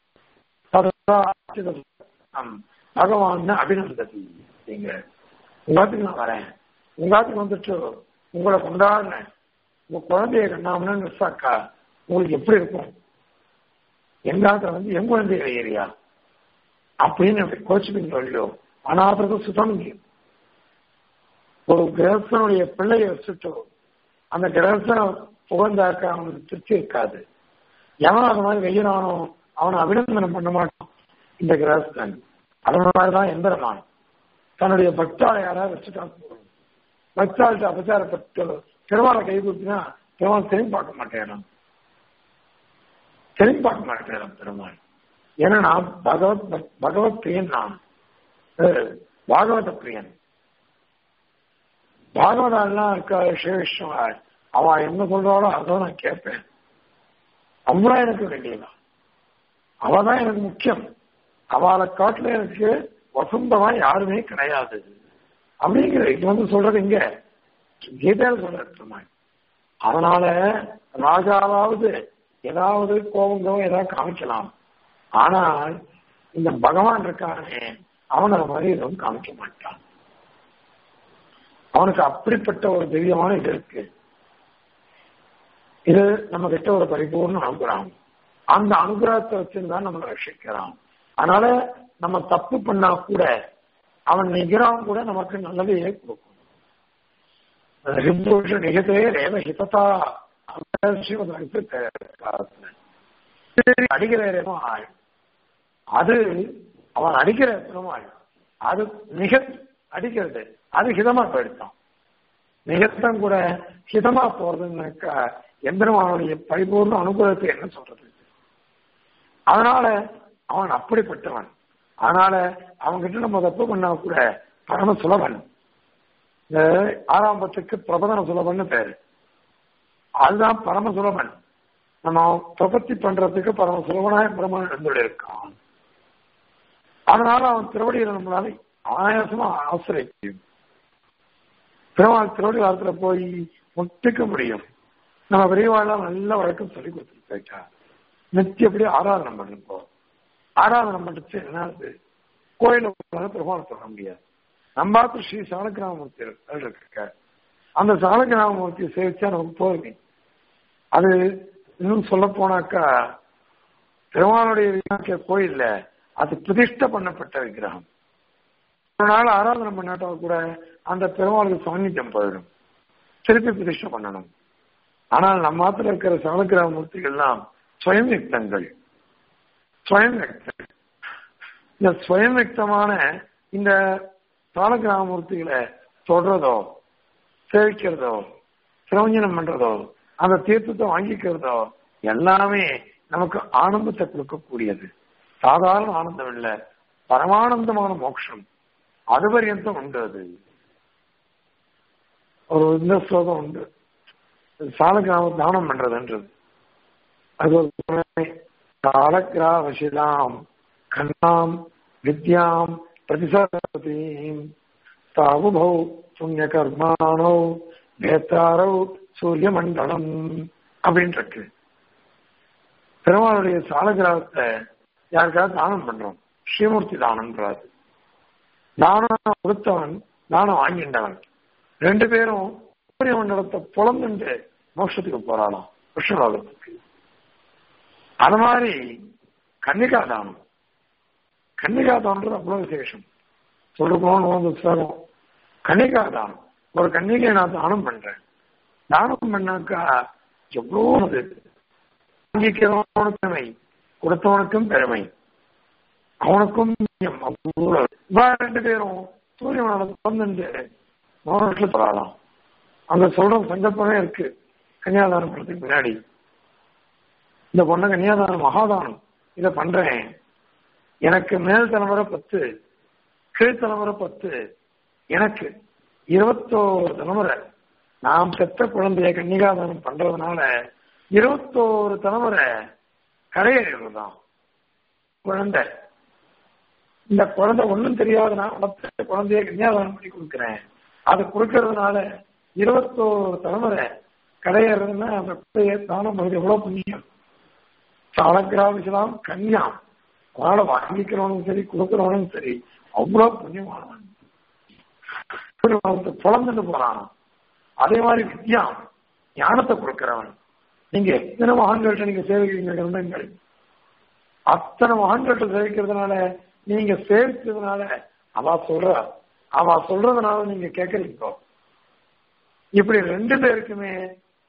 பகவான் அபிநந்ததி நீங்க உங்காத்துக்கு நான் வரேன் உங்காத்துக்கு வந்துட்டு உங்களை கொண்டாடுறேன் உங்க குழந்தைய கண்ணாமன்னு மிஸ்ஸாக்கா உங்களுக்கு எப்படி இருக்கும் எங்காத்துல வந்து என் குழந்தைய ஏரியா அப்படின்னு கோச்சிப்பிங்க இல்லையோ அனாதரது சுதங்கி ஒரு கிரகஸ்தனுடைய பிள்ளைய வச்சுட்டு அந்த கிரகஸ்தனை புகழ்ந்தாக்க அவனுக்கு திருப்தி இருக்காது எவன் அது மாதிரி வெயிலானோ அவனை அபிநந்தனம் பண்ண மாட்டான் இந்த கிரகஸ்தன் அது மாதிரிதான் எந்திரமான் தன்னுடைய பக்தாளை யாராவது வச்சுட்டா போதும் பக்தாள்கிட்ட அபச்சாரப்பட்டு பெருமாளை கை கொடுத்தினா பெருமாள் திரும்பி பார்க்க மாட்டேன் திரும்பி பார்க்க மாட்டேன் பெருமாள் ஏன்னா நான் பகவத் பகவத் பிரியன் நான் பாகவத பிரியன் பாகவதாலாம் இருக்கா சிவவிஷ்ணவ அவ என்ன சொல்றாளோ அதை நான் கேட்பேன் அவ்வளோ எனக்கு வேண்டியதான் அவதான் எனக்கு முக்கியம் அவளை காட்டுல எனக்கு வசந்தமா யாருமே கிடையாது அப்படிங்கிற இது வந்து சொல்றது இங்க கீதையில சொல்ற அதனால ராஜாவாவது ஏதாவது கோபங்கம் ஏதாவது காமிக்கலாம் ஆனால் இந்த பகவான் இருக்கானே அவன் அந்த மாதிரி எதுவும் காமிக்க மாட்டான் அவனுக்கு அப்படிப்பட்ட ஒரு திவ்யமான இது இருக்கு இது நம்ம கிட்ட ஒரு பரிபூர்ண அனுகிரகம் அந்த அனுகிரகத்தை வச்சுதான் நம்ம ரட்சிக்கிறான் அதனால நம்ம தப்பு பண்ணா கூட அவன் நிகரான் கூட நமக்கு நல்லதையே கொடுக்கும் ரிபூஷ நிகதே ரேவ ஹிததா அடிக்கிற ஆள் அது அவன் அடிக்கிற பெருமாள் அது மிக அடிக்கிறது அது ஹிதமா போயிடுத்தான் மிகத்தான் கூட ஹிதமா போறதுன்னாக்கா எந்திரமானுடைய பரிபூர்ண அனுகூலத்தை என்ன சொல்றது அதனால அவன் அப்படிப்பட்டவன் அதனால அவன்கிட்ட நம்ம தப்பு பண்ணா கூட பரம சுலபன் இந்த ஆரம்பத்துக்கு பிரபதன சுலபன்னு பேரு அதுதான் பரம சுலபன் நம்ம பிரபத்தி பண்றதுக்கு பரம சுலபனாய பிரம்மன் இருந்துள்ள இருக்கான் அதனால அவன் திருவடியில் நம்மளால ஆயாசமா ஆசிரியம் பெருமாள் திருவடி வாரத்துல போய் முட்டிக்க முடியும் நம்ம பெரியவாழ்லாம் நல்ல வழக்கம் சொல்லி கொடுத்துட்டு போயிட்டா நித்தியப்படி ஆராதனை பண்ணிருப்போம் ஆராதனை பண்ணிச்சு என்னது கோயில பெருமாள் சொல்ல முடியாது நம்ம ஸ்ரீ சாலக்கிராமமூர்த்தி இருக்க அந்த சாலக்கிராமமூர்த்தியை சேவிச்சா நமக்கு போதுமே அது இன்னும் சொல்ல போனாக்கா பெருமாளுடைய விநாயக கோயில்ல அது பிரதிஷ்ட பண்ணப்பட்ட விக்கிரகம் ஒரு நாள் ஆராதனை பண்ணாட்டா கூட அந்த பெருமாளுக்கு சாநித்தியம் போயிடும் திருப்பி பிரதிஷ்ட பண்ணணும் ஆனால் நம்ம மாத்திர இருக்கிற சாலக்கிராம மூர்த்திகள்லாம் ஸ்வயம் யுக்தங்கள் ஸ்வயம் யுக்தங்கள் இந்த ஸ்வயம் யுக்தமான இந்த சாலக்கிராம மூர்த்திகளை தொடறதோ சேவிக்கிறதோ சிரவஞ்சனம் பண்றதோ அந்த தீர்த்தத்தை வாங்கிக்கிறதோ எல்லாமே நமக்கு ஆனந்தத்தை கொடுக்கக்கூடியது சாதாரண ஆனந்தம் இல்ல பரமானந்தமான மோட்சம் அது பரியந்தம் உண்டு அது ஒரு இந்த ஸ்லோகம் உண்டு சாலக்கிராம தானம் பண்றதுன்றது அது ஒரு காலக்கிராவசிதாம் கண்ணாம் வித்யாம் பிரதிசதீம் தாவுபௌ புண்ணிய கர்மானோ வேத்தாரோ சூரிய மண்டலம் அப்படின்னு இருக்கு பெருமாளுடைய சாலகிராமத்தை யாருக்காவது தானம் பண்றோம் ஸ்ரீமூர்த்தி தானம்ன்றாரு தானம் கொடுத்தவன் தானம் வாங்கின்றவன் ரெண்டு பேரும் சூரிய மண்டலத்தை புலந்துண்டு மோட்சத்துக்கு போறாளாம் விஷ்ணுலோகத்துக்கு அது மாதிரி கன்னிகா தானம் கன்னிகா தானம்ன்றது அவ்வளவு விசேஷம் சொல்லணும்னு புத்தகம் கன்னிகா தானம் ஒரு கன்னிகை நான் தானம் பண்றேன் தானம் பண்ணாக்கா எவ்வளோ அது வாங்கிக்கிறவனுக்கு பெருமை கொடுத்தவனுக்கும் பெருமை அவனுக்கும் ரெண்டு பேரும் சூரிய மண்டலத்தை வந்துட்டு மோனத்துல சொல்லலாம் அங்க சொல்ற சந்தர்ப்பமே இருக்கு கன்னியாதானம் பண்றதுக்கு முன்னாடி இந்த பொண்ணு கன்னியாதானம் மகாதானம் இதை பண்றேன் எனக்கு மேல் தலைமுறை பத்து கீழ் தலைமுறை பத்து எனக்கு இருபத்தோரு தலைமுறை நாம் பெற்ற குழந்தைய கன்னிகாதானம் பண்றதுனால இருபத்தோரு தலைமுறை கரையேறிடுறதுதான் குழந்தை இந்த குழந்தை ஒன்றும் தெரியாத நான் வளர்த்த குழந்தைய கன்னியாதானம் பண்ணி கொடுக்குறேன் அது கொடுக்கறதுனால இருபத்தோரு தலைமுறை கரையேறதுன்னா அந்த குழந்தைய தானம் பண்ணுறது எவ்வளவு புண்ணியம் சாலக்கிராமிச்சலாம் கன்யா அதனால வாங்கிக்கிறவனும் சரி கொடுக்கிறவனும் சரி அவ்வளவு புண்ணியமானவன் புலந்துட்டு போறான் அதே மாதிரி வித்யா ஞானத்தை கொடுக்கிறவன் நீங்க எத்தனை மகான்கள்ட்ட நீங்க சேவிக்கிறீங்க கிரந்தங்கள் அத்தனை மகான்கள்ட்ட சேவிக்கிறதுனால நீங்க சேவிச்சதுனால அவ சொல்றா அவ சொல்றதுனால நீங்க கேட்கறீங்க இப்படி ரெண்டு பேருக்குமே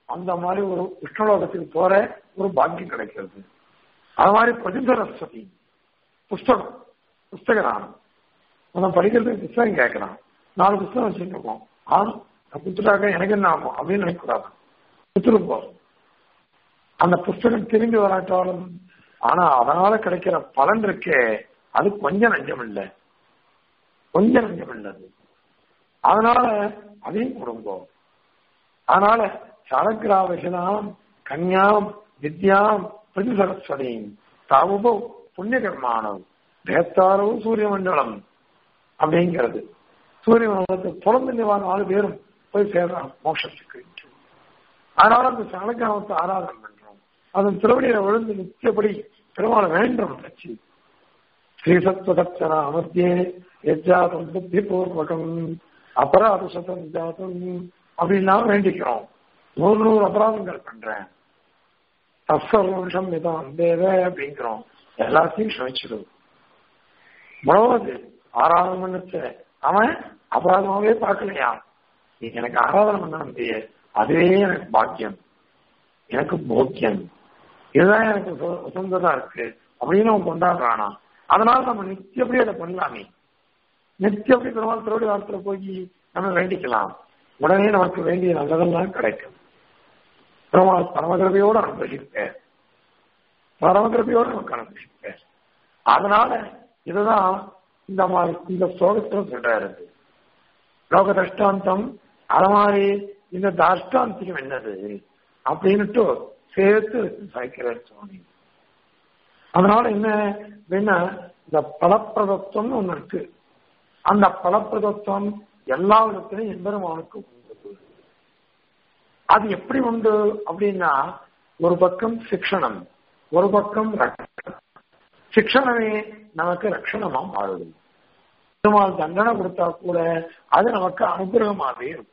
அந்த மாதிரி ஒரு விஷ்ணுலோகத்துக்கு போற ஒரு பாக்கியம் கிடைக்கிறது அது மாதிரி பிரதிசரஸ்வதி புஸ்தகம் புஸ்தக தானம் நம்ம படிக்கிறதுக்கு புஸ்தகம் கேட்கலாம் நாலு புஸ்தகம் வச்சுட்டு இருக்கோம் ஆனும் குத்துட்டாக்க எனக்கு என்ன ஆகும் அப்படின்னு நினைக்கக்கூடாது குத்துருப்போம் அந்த புஸ்தகம் திரும்பி வராட்டாலும் ஆனா அதனால கிடைக்கிற பலன் இருக்கே அது கொஞ்சம் நஞ்சம் இல்லை கொஞ்சம் நஞ்சம் இல்லை அது அதனால அதையும் கொடுங்கோ அதனால சாலக்கிராவசனாம் கன்யாம் வித்யாம் பிரதிசரஸ்வதியும் தாவுபோ புண்ணிய கர்மானம் வேத்தாரோ சூரிய மண்டலம் அப்படிங்கிறது சூரிய மண்டலத்தை புலந்து நாலு பேரும் போய் சேர்றான் மோட்சத்துக்கு அதனால அந்த சாலக்கிராமத்தை ஆராதனை பண்றோம் அதன் திருவடியில விழுந்து நித்தியபடி பெருமாளை வேண்டும் கட்சி ஸ்ரீசத்வதர்ச்சனா மத்தியே எஜாதம் புத்தி பூர்வகம் அபராத சதம் ஜாதம் அப்படின்லாம் வேண்டிக்கிறோம் நூறு நூறு அபராதங்கள் பண்றேன் தசர்வம்சம் இதான் தேவ அப்படிங்கிறோம் எல்லாத்தையும் க்ஷமிச்சிடும் மூணாவது ஆராதனை பண்ணச்ச அவன் அபராதமாவே பார்க்கலையா நீ எனக்கு ஆராதனை பண்ண முடிய அதுவே எனக்கு பாக்கியம் எனக்கு போக்கியம் இதுதான் எனக்கு சுதந்திரா இருக்கு அப்படின்னு அவன் கொண்டாடுறானா அதனால நம்ம நித்தியப்படி அதை பண்ணலாமே நித்தியப்படி பெருமாள் திருவடி வாரத்துல போய் நம்ம வேண்டிக்கலாம் உடனே நமக்கு வேண்டிய நல்லதெல்லாம் கிடைக்கும் பெருமாள் பரமகிருபையோடு அனுபவிப்பேன் பரமகிருபையோடு நமக்கு அனுபவிப்பேன் அதனால இதுதான் இந்த மாதிரி இந்த ஸ்லோகத்துல சொல்றாரு லோக தஷ்டாந்தம் அது மாதிரி இந்த தாஷ்டாந்திகம் என்னது அப்படின்னுட்டு சேர்த்து சாய்க்கிறார் சுவாமி அதனால என்ன அப்படின்னா இந்த பலப்பிரதத்துவம்னு ஒண்ணு இருக்கு அந்த பலப்பிரதத்துவம் எல்லா விதத்திலும் எம்பெருமானுக்கு உண்டு அது எப்படி உண்டு அப்படின்னா ஒரு பக்கம் சிக்ஷணம் ஒரு பக்கம் ரட்சணம் சிக்ஷணமே நமக்கு ரட்சணமா மாறுது பெருமாள் தண்டனை கொடுத்தா கூட அது நமக்கு அனுகிரகமாகவே இருக்கும்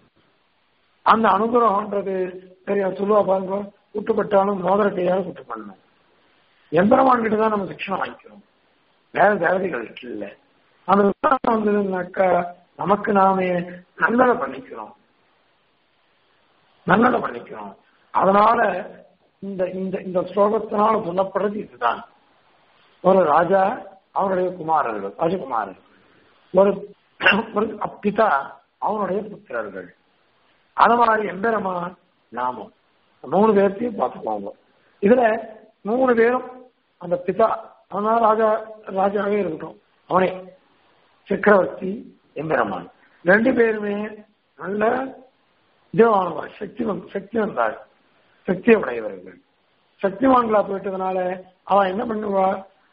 அந்த அனுகிரகம்ன்றது சரியா சொல்லுவா பாருங்க குட்டுப்பட்டாலும் மோதிர கையால் குட்டு பண்ணணும் எம்பெருமான் கிட்ட தான் நம்ம சிக்ஷனம் வாங்கிக்கிறோம் வேற தேவதைகளுக்கு இல்லை அந்த விசாரணை வந்ததுனாக்கா நமக்கு நாமே நல்லதை பண்ணிக்கிறோம் நல்லதை பண்ணிக்கிறோம் அதனால இந்த இந்த இந்த ஸ்லோகத்தினால சொல்லப்படுறது இதுதான் ஒரு ராஜா அவனுடைய குமாரர்கள் ராஜகுமாரர்கள் ஒரு ஒரு அப்பிதா அவனுடைய புத்திரர்கள் அது மாதிரி எம்பெருமா நாமம் மூணு பேர்த்தையும் பார்த்துக்கோங்க இதுல மூணு பேரும் அந்த பிதா அவனா ராஜா ராஜாவே இருக்கட்டும் அவனே சக்கரவர்த்தி எம்பெருமான் ரெண்டு பேருமே நல்ல இதுவானவர் சக்தி சக்தி வந்தார் சக்தி உடையவர்கள் சக்திவான்களா போயிட்டதுனால அவன் என்ன பண்ணுவா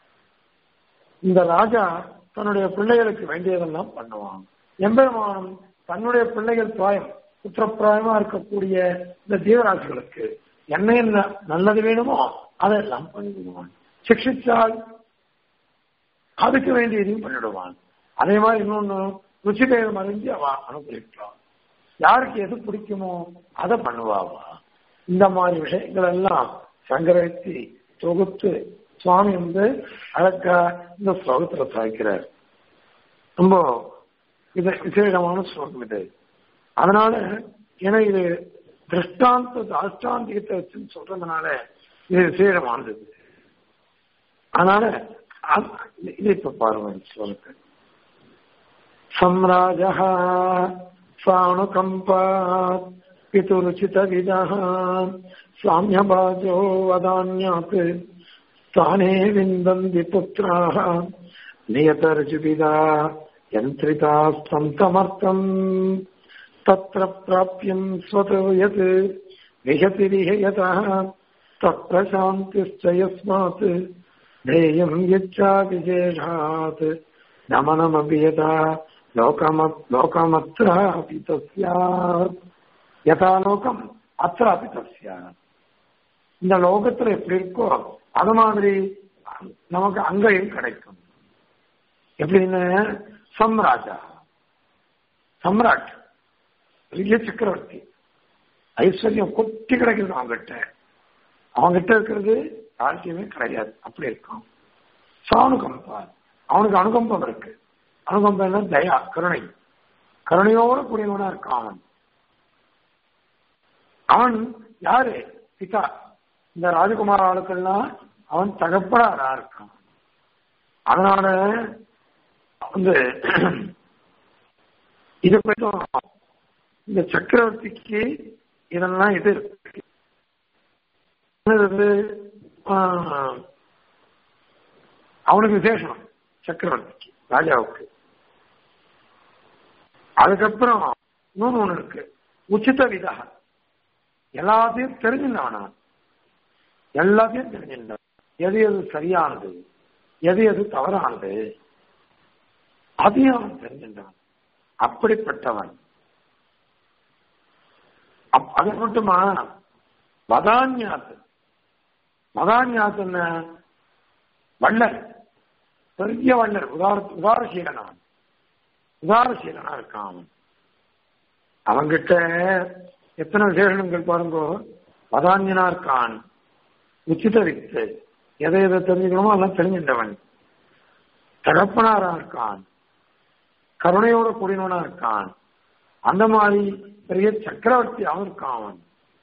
இந்த ராஜா தன்னுடைய பிள்ளைகளுக்கு வேண்டியதெல்லாம் பண்ணுவான் எம்பெருமானும் தன்னுடைய பிள்ளைகள் பிராயம் புத்திரப்பிராயமா இருக்கக்கூடிய இந்த ஜீவராசிகளுக்கு என்ன என்ன நல்லது வேணுமோ அதெல்லாம் பண்ணிவிடுவான் சிக்ஷிச்சால் அதுக்கு வேண்டியதையும் பண்ணிடுவான் அதே மாதிரி இன்னொன்னு ருச்சி பேரம் அறிஞ்சு அவ அனுபவிக்கிறான் யாருக்கு எது பிடிக்குமோ அதை பண்ணுவாவா இந்த மாதிரி விஷயங்கள் எல்லாம் சங்கரித்து தொகுத்து சுவாமி வந்து அழகா இந்த ஸ்லோகத்துல சாய்க்கிறார் ரொம்ப இது விசேஷமான ஸ்லோகம் இது அதனால ஏன்னா இது திருஷ்டாந்த தாஷ்டாந்திகத்தை வச்சுன்னு சொல்றதுனால இது விசேஷமானது அதனால இது இப்ப பாருங்க ஸ்லோகத்தை सम्राजः साणुकम्पात् पितुरुचितविदः साम्यभाजो वदान्यात् स्थाने विन्दन्ति पुत्राः नियतर्जुविदा यन्त्रितास्तन्तमर्थम् तत्र प्राप्यम् स्वतो यत् विहतिरिह यतः तत्र शान्तिश्च यस्मात् ध्येयम् यच्चा विशेषात् नमनमपि यथा லோகமத்ராபி தஸ்யாத் யதா லோகம் அத்ராபி தஸ்யாத் இந்த லோகத்துல எப்படி இருக்கோ அது மாதிரி நமக்கு அங்கேயும் கிடைக்கும் எப்படின்னு சம்ராஜா சம்ராட் பெரிய சக்கரவர்த்தி ஐஸ்வர்யம் கொட்டி கிடைக்கிறது அவங்ககிட்ட அவங்ககிட்ட இருக்கிறது ராஜ்யமே கிடையாது அப்படி இருக்கும் சாணுகம்பா அவனுக்கு அனுகம்பம் இருக்கு அனுகம்பம் தயா கருணை கருணையோடு கூடியவனா இருக்கான் அவன் அவன் யாரு பிதா இந்த ராஜகுமார ஆளுக்கெல்லாம் அவன் தகப்பனாரா இருக்கான் அதனால வந்து இது கொஞ்சம் இந்த சக்கரவர்த்திக்கு இதெல்லாம் இது இருக்கு. இது வந்து ஆஹ், அவனுக்கு விசேஷம் சக்கரவர்த்திக்கு ராஜாவுக்கு அதுக்கப்புறம் இன்னொன்னு ஒண்ணு இருக்கு உச்சித விதா எல்லாத்தையும் தெரிஞ்சிருந்தவன் அவன். எல்லாத்தையும் தெரிஞ்சிருந்தவன் எது எது சரியானது எது எது தவறானது அதையும் அவன் தெரிஞ்சிருந்தவன் அப்படிப்பட்டவன் அப்- அது மட்டுமா வதான்யாத்து வதான்யாத்து என்ன வள்ளல் பெரிய வள்ளல் உதார உதாரசீலனான் உதாரசீலனா இருக்கான் அவன் அவன்கிட்ட எத்தனை விசேஷங்கள் பாருங்கோ வதான்யனா இருக்கான் உச்சித வித்து எதை எதை தெரிஞ்சுக்கணுமோ அதெல்லாம் தெரிஞ்சின்றவன் தகப்பனாரா இருக்கான் கருணையோட கூடினவனா இருக்கான் அந்த மாதிரி பெரிய சக்கரவர்த்தி அவன் இருக்கான் அவன்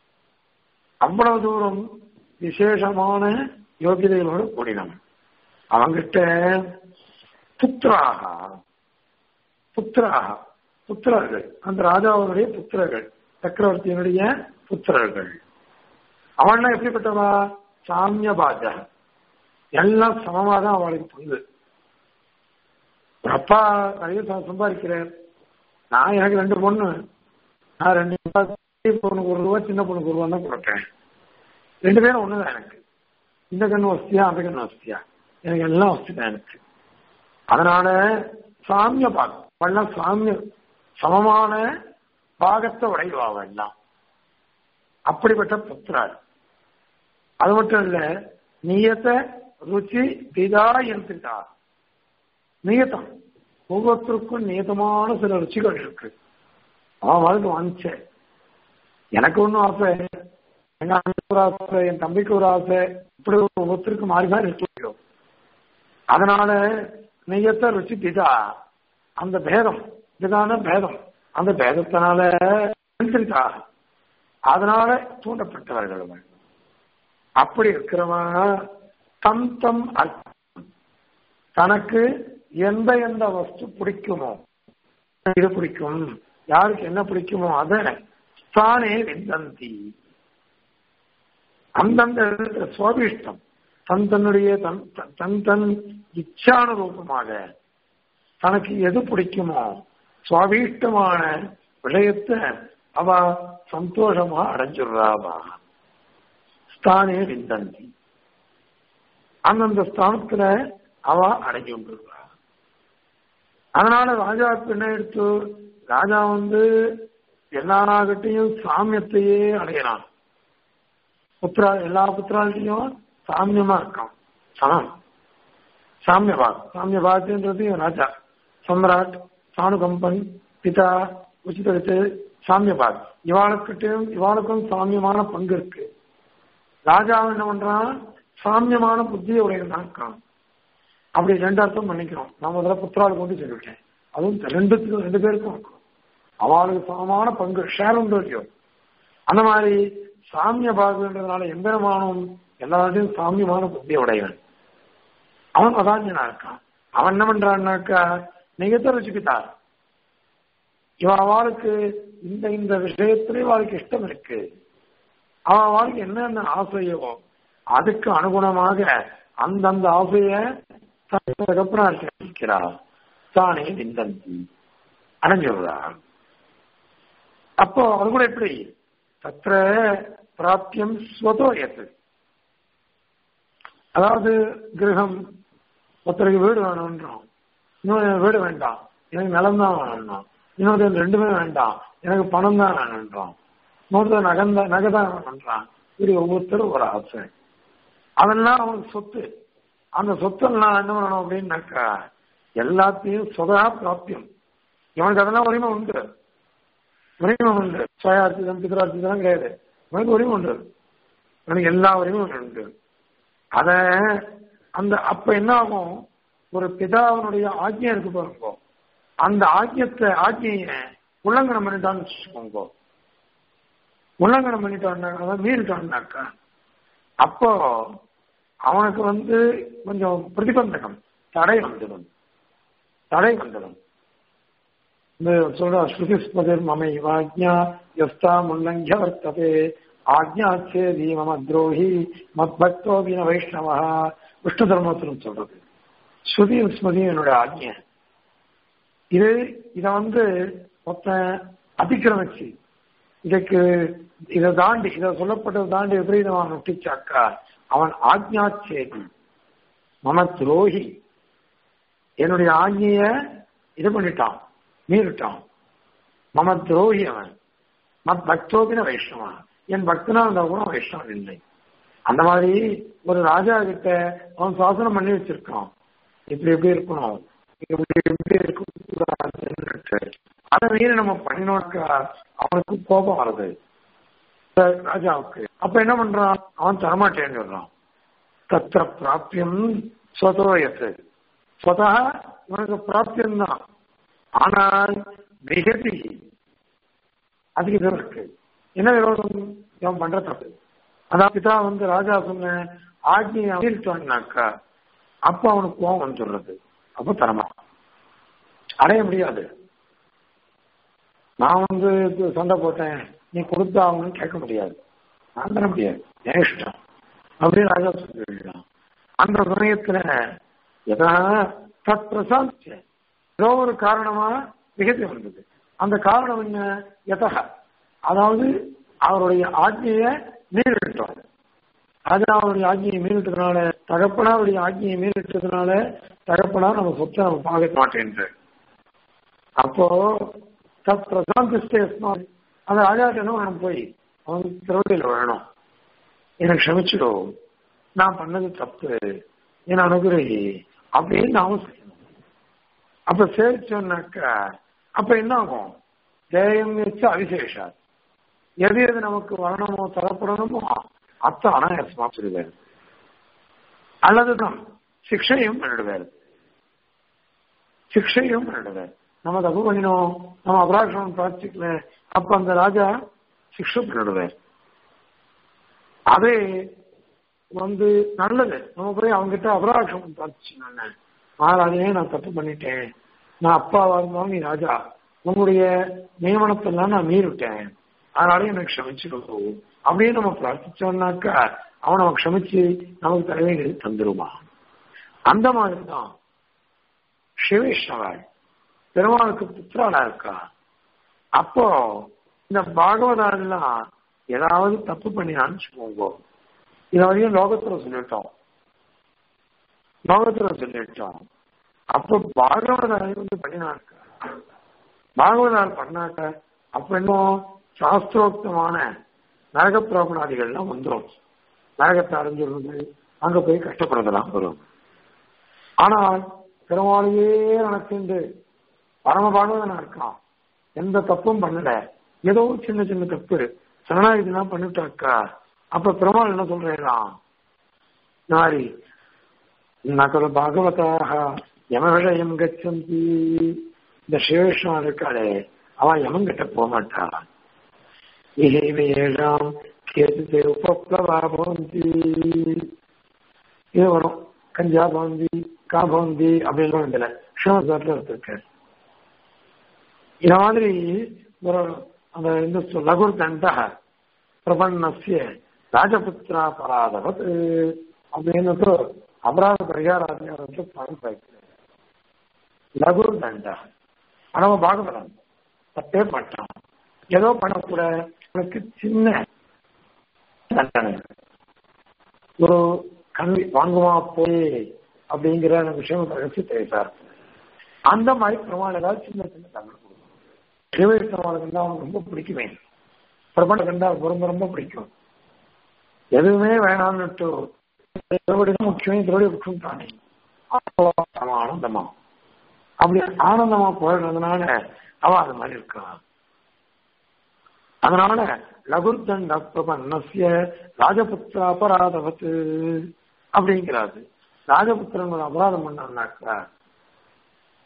அவ்வளவு தூரம் விசேஷமான யோகிதைகளோடு கூடினவன் அவங்கிட்ட புத்திராக புத்திராக புத்திரர்கள் அந்த ராஜாவுடைய புத்திரர்கள் சக்கரவர்த்தியினுடைய புத்திரர்கள் அவன்லாம் எப்படிப்பட்டவா சாமிய பாஜா எல்லாம் சமமா தான் அவளுக்கு பங்கு ஒரு அப்பா நிறைய ச- சம்பாதிக்கிறார் நான் எனக்கு ரெண்டு பொண்ணு நான் ரெண்டு ரூபாய் பெரிய பொண்ணுக்கு ஒரு ரூபா சின்ன பொண்ணுக்கு ஒரு ரூபா தான் கொடுப்பேன் ரெண்டு பேரும் ஒண்ணுதான் எனக்கு இந்த கண்ணு வசதியா அந்த கண்ணு வசதியா எனக்கு எல்லாம் வசதி தான் எனக்கு அதனால சாமிய பாகம் அவெல்லாம் சாமிய சமமான பாகத்தை உடைவாவ எல்லாம் அப்படிப்பட்ட புத்திரார் அது மட்டும் இல்ல நியத்த ருச்சி பிதா என்கிட்டா நியத்தம் ஒவ்வொருத்தருக்கும் நியதமான சில ருச்சிகள் இருக்கு அவன் வாழ்க்கை வாங்கிச்சேன் எனக்கு ஒன்றும் ஆசை எங்க அண்ணனுக்கு ஒரு ஆசை என் தம்பிக்கு ஒரு ஆசை இப்படி ஒவ்வொருத்தருக்கு மாறி மாறி இருக்கு அதனால நெய்யத்த ருச்சி பிதா அந்த பேதம் பிதான பேதம் அந்த பேதத்தினால நிறுத்திட்டா. அதனால தூண்டப்பட்டவர்கள் அவர்கள். அப்படி இருக்கிறவன் தம் தம் அர்த்தம் தனக்கு எந்த எந்த வஸ்து பிடிக்குமோ இது பிடிக்கும் யாருக்கு என்ன பிடிக்குமோ அதை தானே விந்தந்தி அந்தந்த இடத்துல சுவாபிஷ்டம் தன் தன்னுடைய தன் தன்- தன் தன் இச்சானுரூபமாக தனக்கு எது பிடிக்குமோ சுவாபீஷ்டமான விஷயத்தை அவ சந்தோஷமா அடைஞ்சிடுறாவா ஸ்தானே விந்தந்தி அந்தந்த ஸ்தானத்துல அவ அடைஞ்சு கொண்டிருவா அதனால ராஜாவுக்கு என்ன எடுத்து ராஜா வந்து எல்லாராகிட்டையும் சாமியத்தையே அடையலாம் புத்திரா எல்லா புத்திராலையும் சாமியமா இருக்கான் சமம் சாமியபாக் சாமியபாக்ன்றது இவன் ராஜா சம்ராட் சாணுகம்பன் பிதா உச்சிதரித்து சாமியபாக் இவாளுக்கிட்டையும் இவாளுக்கும் சாமியமான பங்கு இருக்கு ராஜா என்ன பண்றான் சாமியமான புத்தியை உடையவனா இருக்கான் அப்படி ரெண்டு அர்த்தம் பண்ணிக்கிறோம் நான் முதல்ல புத்திராளுக்கு வந்து சொல்லிவிட்டேன் அதுவும் ரெண்டுத்துக்கும் ரெண்டு பேருக்கும் இருக்கும் அவளுக்கு சமமான பங்கு ஷேர் உண்டு இல்லையோ அந்த மாதிரி சாமிய பாகுன்றதுனால எம்பெருமானும் எல்லாத்தையும் சாமியமான புத்தியை உடையவன் அவன் அதாஞ்சனா இருக்கான் அவன் என்ன பண்றான்னாக்கா நிகத்த ருச்சிக்கிட்டார் இவன் அவளுக்கு இந்த இந்த விஷயத்திலே அவளுக்கு இஷ்டம் இருக்கு அவன் அவளுக்கு என்னென்ன ஆசையோ அதுக்கு அனுகுணமாக அந்தந்த ஆசைய அதுக்கப்புறம் அர்ச்சிக்கிறார் தானே விந்தந்தி அடைஞ்சிடுறார் அப்போ அது கூட எப்படி தத்திர பிராப்தியம் ஸ்வதோயத்து அதாவது கிரகம் ஒருத்தருக்கு வீடு வேணும்ன்றோம் இன்னொரு வீடு வேண்டாம் எனக்கு நிலம் தான் வேணும்ன்றோம் இன்னொரு ரெண்டுமே வேண்டாம் எனக்கு பணம் தான் வேணும்ன்றோம் இன்னொருத்தர் நகந்த நகை தான் வேணும்ன்றான் இப்படி ஒவ்வொருத்தரும் ஒரு ஆசை அதெல்லாம் அவனுக்கு சொத்து அந்த சொத்தெல்லாம் என்ன பண்ணணும் அப்படின்னாக்கா எல்லாத்தையும் சுதா பிராப்தியம் இவனுக்கு அதெல்லாம் உரிமை உண்டு உரிமை உண்டு சுயார்த்திதம் பிதரார்த்திதம் கிடையாது இவனுக்கு உரிமை உண்டு இவனுக்கு எல்லா உரிமையும் உண்டு அத அந்த அப்ப என்ன ஆகும் ஒரு பிதாவினுடைய ஆஜ்யம் இருக்கு பாருங்க அந்த ஆஜ்யத்தை ஆஜ்ய உல்லங்கனம் பண்ணிட்டான்னு வச்சுக்கோங்க உல்லங்கனம் பண்ணிட்டான்னாக்கா அதாவது மீறிட்டான்னாக்கா அப்போ அவனுக்கு வந்து கொஞ்சம் பிரதிபந்தகம் தடை வந்துடும் தடை வந்துடும் இந்த சொல்ற ஸ்ருதிஸ்பதிர் மமை வாஜ்ஞா எஸ்தா முல்லங்கிய வர்த்ததே ஆக்ஞா சேதி மம துரோகி மத் பக்தோபின வைஷ்ணவா விஷ்ணு தர்மத்திலும் சொல்றது ஸ்ருதியும் ஸ்மதியும் என்னோட ஆக்ஞை இது இத வந்து மொத்தம் அதிக்கிரமிச்சு இதுக்கு இதை தாண்டி இதை சொல்லப்பட்டதை தாண்டி விபரீதமாக நொட்டிச்சாக்கா அவன் ஆக்ஞா சேதி மம துரோகி என்னுடைய ஆజ్ఞைய இது பண்ணிட்டான் மீறிட்டான் மம துரோகி அவன் மத் பக்தோபின வைஷ்ணவன் என் பக்தனா இருந்தா கூட வைஷ்ணவன் இல்லை அந்த மாதிரி ஒரு ராஜா கிட்ட அவன் சாசனம் பண்ணி வச்சிருக்கான் இப்படி எப்படி இருக்கணும் இப்படி எப்படி இருக்கக்கூடாது அதை மீறி நம்ம பண்ணினோம்க்கா அவனுக்கு கோபம் வருது ராஜாவுக்கு அப்ப என்ன பண்றான் அவன் தரமாட்டேன்னு சொல்றான் தத்திர பிராப்தியம் ஸ்வதோயத்து ஸ்வதா இவனுக்கு பிராப்தியம் தான் ஆனால் மிகதி அதுக்கு விரோதம் இருக்கு என்ன விரோதம் இவன் பண்ற தப்பு அதான் பிதா வந்து ராஜா சொன்ன ஆஜ்ஞையை அமீறிட்டான்னாக்கா அப்ப அவனுக்கு கோவம் வந்துடுறது அப்ப தரமா அடைய முடியாது நான் வந்து சண்டை போட்டேன் நீ கொடுத்தா அவனு கேட்க முடியாது நான் தர முடியாது என் இஷ்டம் அப்படின்னு ராஜா சொல்லிடலாம் அந்த சமயத்துல எதா தத் பிரசாந்த் ஏதோ ஒரு காரணமா மிகத்தி வந்தது அந்த காரணம் என்ன எதக அதாவது அவருடைய ஆజ్ఞைய மீறிட்டார் அது அவருடைய ஆజ్ఞையை மீறிட்டதுனால தகப்பனாருடைய ஆజ్ఞையை மீறிட்டதுனால தகப்பனா நம்ம சொத்தை நம்ம பார்க்க மாட்டேன்ற அப்போ தத் பிரசாந்த் அந்த ராஜாட்ட என்ன வேணும் போய் அவன் திருவள்ளியில் வேணும் எனக்கு க்ஷமிச்சிடும் நான் பண்ணது தப்பு என் அனுகிரகி அப்படின்னு நாமும் செய்யணும் அப்ப சேரிச்சோம்னாக்கா அப்ப என்ன ஆகும் தேயம் வச்சு அவிசேஷா எது எது நமக்கு வரணுமோ தரப்படணுமோ அத்த அனாயாசமா சொல்லுவார் அல்லதுதான் சிக்ஷையும் பண்ணிடுவார் சிக்ஷையும் பண்ணிடுவார் நம்ம தப்பு பண்ணினோம் நம்ம அபராஷம் பிரார்த்திக்கல அப்ப அந்த ராஜா சிக்ஷை பண்ணிடுவார் அதே வந்து நல்லது நம்ம போய் அவங்ககிட்ட அபராஷம் பிரார்த்திச்சு நான் மகாராஜனே நான் தப்பு பண்ணிட்டேன் நான் அப்பாவா இருந்தாலும் நீ ராஜா உன்னுடைய நியமனத்தெல்லாம் நான் மீறிட்டேன் அதனால எனக்கு க்ஷமிச்சுக்கோ அப்படின்னு நம்ம பிரார்த்திச்சோம்னாக்கா அவன் நம்ம க்ஷமிச்சு நமக்கு தலைவலி தந்துருமா அந்த மாதிரி தான் சிவேஷ்ணவள் பெருமாளுக்கு புத்திராளா இருக்கா அப்போ இந்த பாகவதாரெல்லாம் ஏதாவது தப்பு பண்ணினான்னு வச்சுக்கோங்க இத வரையும் லோகத்துல சொல்லிட்டோம் லோகத்துல சொல்லிட்டோம் அப்ப பாகவதாரை வந்து பண்ணினாக்க பாகவதார் பண்ணாக்க அப்ப இன்னும் சாஸ்திரோக்தமான நரக பிராமணாதிகள்லாம் வந்துடும் நரகத்தை அடைஞ்சிடுறது அங்க போய் கஷ்டப்படுறதெல்லாம் வரும் ஆனால் பெருமாளையே நடக்குண்டு பரம பாகவதனா இருக்கான் எந்த தப்பும் பண்ணல ஏதோ சின்ன சின்ன தப்பு சரணாகிதிலாம் பண்ணிவிட்டாக்கா அப்ப பெருமாள் என்ன சொல்றான் நாரி நகல பாகவதாக யம விஷயம் கச்சந்தி இந்த சிவவிஷ்ணவன் இருக்காளே அவன் யமன் கிட்ட போக மாட்டான் ஏழாம் கேத்து உபப்ளவா பவந்தி இது வரும் கஞ்சா பவந்தி கா பவந்தி அப்படின்லாம் இதுல சிவசாட்டில் எடுத்திருக்காரு இந்த மாதிரி ஒரு அந்த இந்த லகுர் தண்ட பிரபன்னசிய ராஜபுத்திரா பராதவத் அப்படின்னு அபராத பரிகாராத்தியாரத்தை பணம் பார்க்கிறார் லகுர் தண்டா அவன் பாகவதன் தப்பே மாட்டான் ஏதோ பண்ணக்கூட உனக்கு சின்ன தண்டனை ஒரு கல்வி வாங்குமா போய் அப்படிங்கிற விஷயம் ரகசியத்தை சார் அந்த மாதிரி பிரமாணம் ஏதாவது சின்ன சின்ன தண்டனை கொடுக்கும் சிவவிஷ்ணவாளுக்கு தான் அவனுக்கு ரொம்ப பிடிக்குமே பிரபல கண்டா ரொம்ப ரொம்ப பிடிக்கும் எதுவுமே வேணாம்னுட்டு திருவடி முக்கியம் திருவடி முக்கியம் தானே ஆனந்தமா அப்படி ஆனந்தமா போயிடுறதுனால அவ அது மாதிரி இருக்கான் அதனால லகுர்தண்ட பிரபன்னசிய ராஜபுத்திர அபராதவத்து அப்படிங்கிறாரு ராஜபுத்திரன் ஒரு அபராதம் பண்ணான்னாக்கா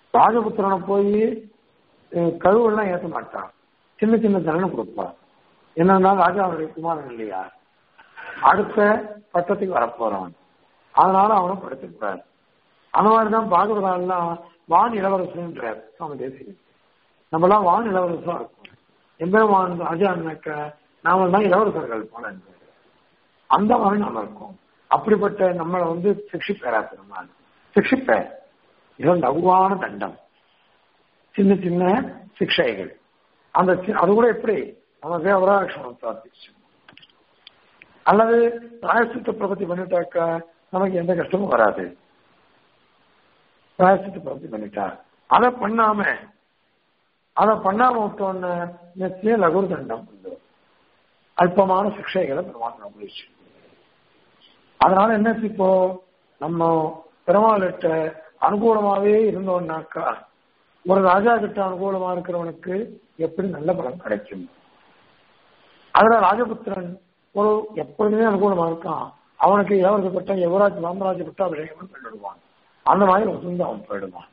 ராஜபுத்திரனை போய் கழுவெல்லாம் ஏற்ற மாட்டான் சின்ன சின்ன தண்டனை கொடுப்பா என்னன்னா ராஜாவுடைய குமாரன் இல்லையா அடுத்த பட்டத்துக்கு வரப்போறவன் அதனால அவனை படுத்துக்கூடாது அந்த மாதிரிதான் பாகவதாலாம் வான் இளவரசன்றார் சுவாமி தேசிய நம்மளாம் வான் இளவரசா இருக்கும் எம்பெருமான் ராஜான்னாக்க நாம தான் இளவரசர்கள் போல அந்த மாதிரி நாம இருக்கோம் அப்படிப்பட்ட நம்மளை வந்து சிக்ஷிப்பேராது நம்ம சிக்ஷிப்பேர் இது லகுவான தண்டம் சின்ன சின்ன சிக்ஷைகள் அந்த சி- அது கூட எப்படி நம்ம தேவராட்சணம் பிரார்த்திச்சு அல்லது பிராயசித்த பிரபத்தி பண்ணிட்டாக்கா நமக்கு எந்த கஷ்டமும் வராது பிராயசித்த பிரபத்தி பண்ணிட்டா அதை பண்ணாம அதை பண்ணாம விட்டோன்னு நிச்சயம் லகுர் தண்டம் உண்டு அல்பமான சிக்ஷைகளை பெருமாள் முடிச்சு அதனால என்ன இப்போ நம்ம பெருமாள்கிட்ட அனுகூலமாவே இருந்தோம்னாக்கா ஒரு ராஜா கிட்ட அனுகூலமா இருக்கிறவனுக்கு எப்படி நல்ல பலன் கிடைக்கும் அதுல ராஜபுத்திரன் ஒரு எப்பொழுதுமே அனுகூலமா இருக்கான் அவனுக்கு ஏவரது பட்டம் யுவராஜ் ராமராஜ் பட்டம் அபிஷேகம் பண்ணிடுவான் அந்த மாதிரி ஒரு சொந்த அவன் போயிடுவான்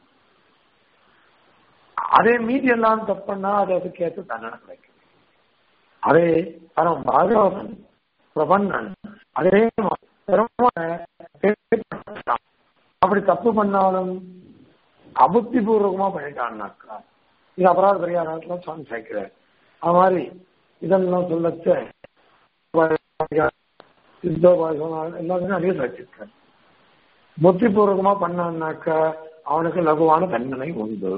அதே மீதி எல்லாம் தப்புன்னா அது அதுக்கு ஏற்ற தண்டனை கிடைக்கும் அதே பரம் பாகவதன் பிரபன்னன் அதே மாதிரி பெருமாளை பேசிட்டான். அப்படி தப்பு பண்ணாலும் அபுத்தி பூர்வகமா பண்ணிட்டான்னாக்கா இது அபராத பரிகாரத்துல சுவாமி சேர்க்கிறார் அது மாதிரி இதெல்லாம் சொல்லச்ச சித்தோபாசம் எல்லாத்தையும் நிறைய வச்சிருக்காரு புத்தி பூர்வகமா பண்ணான்னாக்கா அவனுக்கு லகுவான தண்டனை உண்டு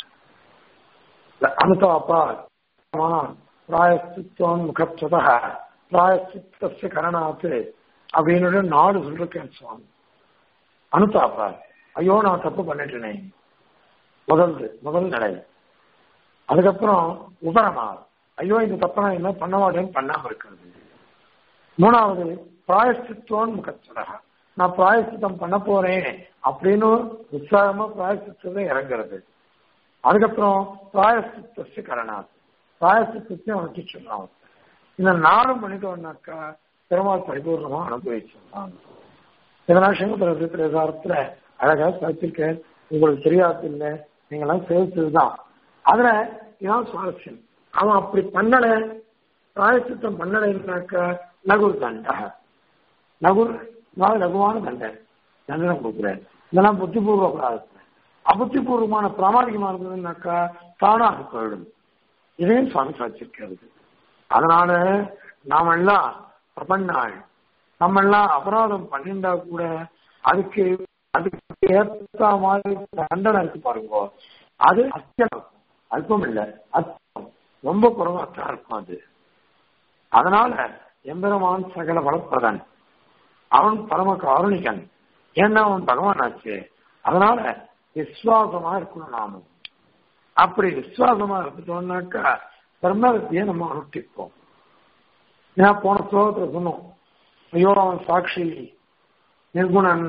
அனுதாப்பா பிராயஸ்தித்வம் முகத்துவத பிராயஸ்தித்த கரணாத்து அப்படின்னு நாடு சொல்லிருக்கேன் சுவாமி அனுதாப்பா ஐயோ நான் தப்பு பண்ணிட்டேனே முதல் முதல் நிலை அதுக்கப்புறம் உபரமா ஐயோ இந்த தப்ப நான் என்ன பண்ண மாட்டேன்னு பண்ணாம இருக்கிறது மூணாவது பிராயஸ்தித்வம் முகத்துவத நான் பிராயசித்தம் பண்ண போறேன் அப்படின்னு உற்சாகமா பிராயசித்தத்தை இறங்குறது அதுக்கப்புறம் பிராயசித்த கரணாத் பிராயசித்தையும் அவனுக்கு சொல்றான் இந்த நாளும் பண்ணிட்டோம்னாக்கா பெருமாள் பரிபூர்ணமா அனுபவிச்சிருந்தான் இதனால் சங்கத்துல பிரசாரத்துல அழகா சாதிச்சிருக்கேன் உங்களுக்கு தெரியாது இல்லை நீங்களாம் சேவிச்சதுதான் அதுல இதான் சுவாரஸ்யம் அவன் அப்படி பண்ணல பிராயசித்தம் பண்ணலைன்னாக்கா லகுர் தண்டா லகுர் நான் லகுவான தண்டனை தண்டனை கொடுக்குறேன் இதெல்லாம் புத்திபூர்வ பிரார்த்தனை அபுத்திபூர்வமான பிராமணிகமா இருந்ததுன்னாக்கா தானாக போயிடும் இதையும் சுவாமி சாதிச்சிருக்கிறது அதனால நாம எல்லாம் பிரபன்னாள் நம்ம எல்லாம் அபராதம் பண்ணிண்டா கூட அதுக்கு அதுக்கு ஏற்ற மாதிரி தண்டனை இருக்கு பாருங்க அது அச்சம் அல்பம் இல்ல அச்சம் ரொம்ப குறைவாத்தான் இருக்கும் அது அதனால எம்பெருமான் சகல வளர்ப்பதன் அவன் பரம காருணிகன் ஏன்னா அவன் பகவான் ஆச்சு அதனால விசுவாசமா இருக்கணும் நாமும் அப்படி விசுவாசமா இருந்துட்டோம்னாக்கா பிரம்மவித்தியை நம்ம அனுஷ்டிப்போம் ஏன்னா போன ஸ்லோகத்துல சொன்னோம் ஐயோ அவன் சாட்சி நிர்குணன்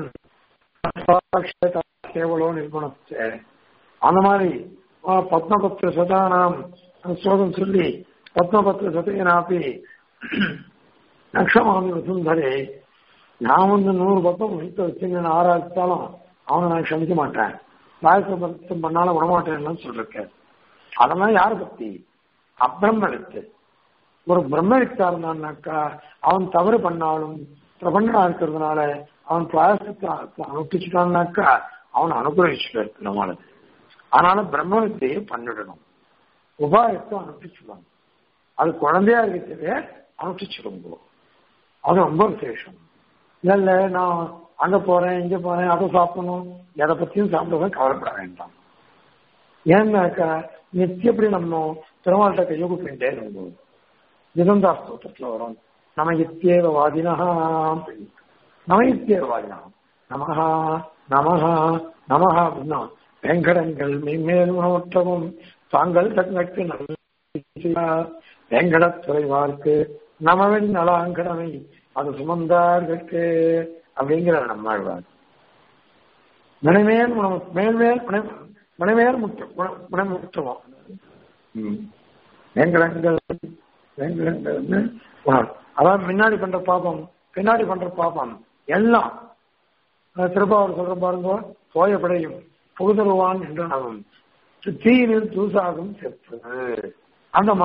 கேவலோ நிர்குணச்ச அந்த மாதிரி பத்மபத்திர சதானாம் ஸ்லோகம் சொல்லி பத்மபத்திர சதையனாப்பி நக்ஷமாமி வசுந்தரே நான் வந்து நூறு பக்கம் வைத்து வச்சு நான் ஆராய்ச்சாலும் அவனை நான் க்ஷமிக்க மாட்டேன் பாயசபத்தம் பண்ணாலும் விடமாட்டேன்னு சொல்லிருக்கேன் அதெல்லாம் யாரை பத்தி அப்பிரம்மனுக்கு ஒரு பிரம்மனிக்கா இருந்தான்னாக்கா அவன் தவறு பண்ணாலும் பிரபண்டனா இருக்கிறதுனால அவன் பிராயசத்தை அனுப்பிச்சுட்டான்னாக்கா அவனை அனுகிரகிச்சுட்டு இருக்கு நம்மளுக்கு அதனால பிரம்மவித்தையே பண்ணிடணும் உபாயத்தை அனுப்பிச்சுடணும் அது குழந்தையா இருக்கிறதே அனுப்பிச்சிடுங்க அது ரொம்ப விசேஷம் இல்ல இல்ல நான் அங்க போறேன் இங்க போறேன் அதை சாப்பிடணும் எதை பத்தியும் சாப்பிட கவலைப்பட வேண்டாம் ஏன்னாக்கா நித்தியப்படி நம்ம பெருமாள்கிட்ட கையை கூப்பிட்டே இருந்தோம் நிதந்தா ஸ்தோத்திரத்துல வரும் நம இத்தியேவ வாதினா நம இத்தியேவ வாதினா நமஹா நமஹா நமஹா அப்படின்னா வெங்கடங்கள் மென்மேல் உணவற்றவும் தாங்கள் தங்களுக்கு நல்ல வேங்கடத்துறைவார்க்கு நமவின் நலாங்கடமை அது சுமந்தார்களுக்கு அப்படிங்கிற நம்மாழ்வார் மனைமேல் உணவு மேல்மேல் மனைமேல் முற்றம் முற்றமோ வேங்கடங்கள் வேங்கடங்கள்னு உணவு அதான் முன்னாடி பண்ற பாபம் பின்னாடி பண்ற பாபம் எல்லாம் திருப்பாவூர் சொல்ற பாருங்க போயப்படையும் புகுதருவான் என்று நவம் தீயினில் தூசாகும் செப்பு அந்த மாதிரி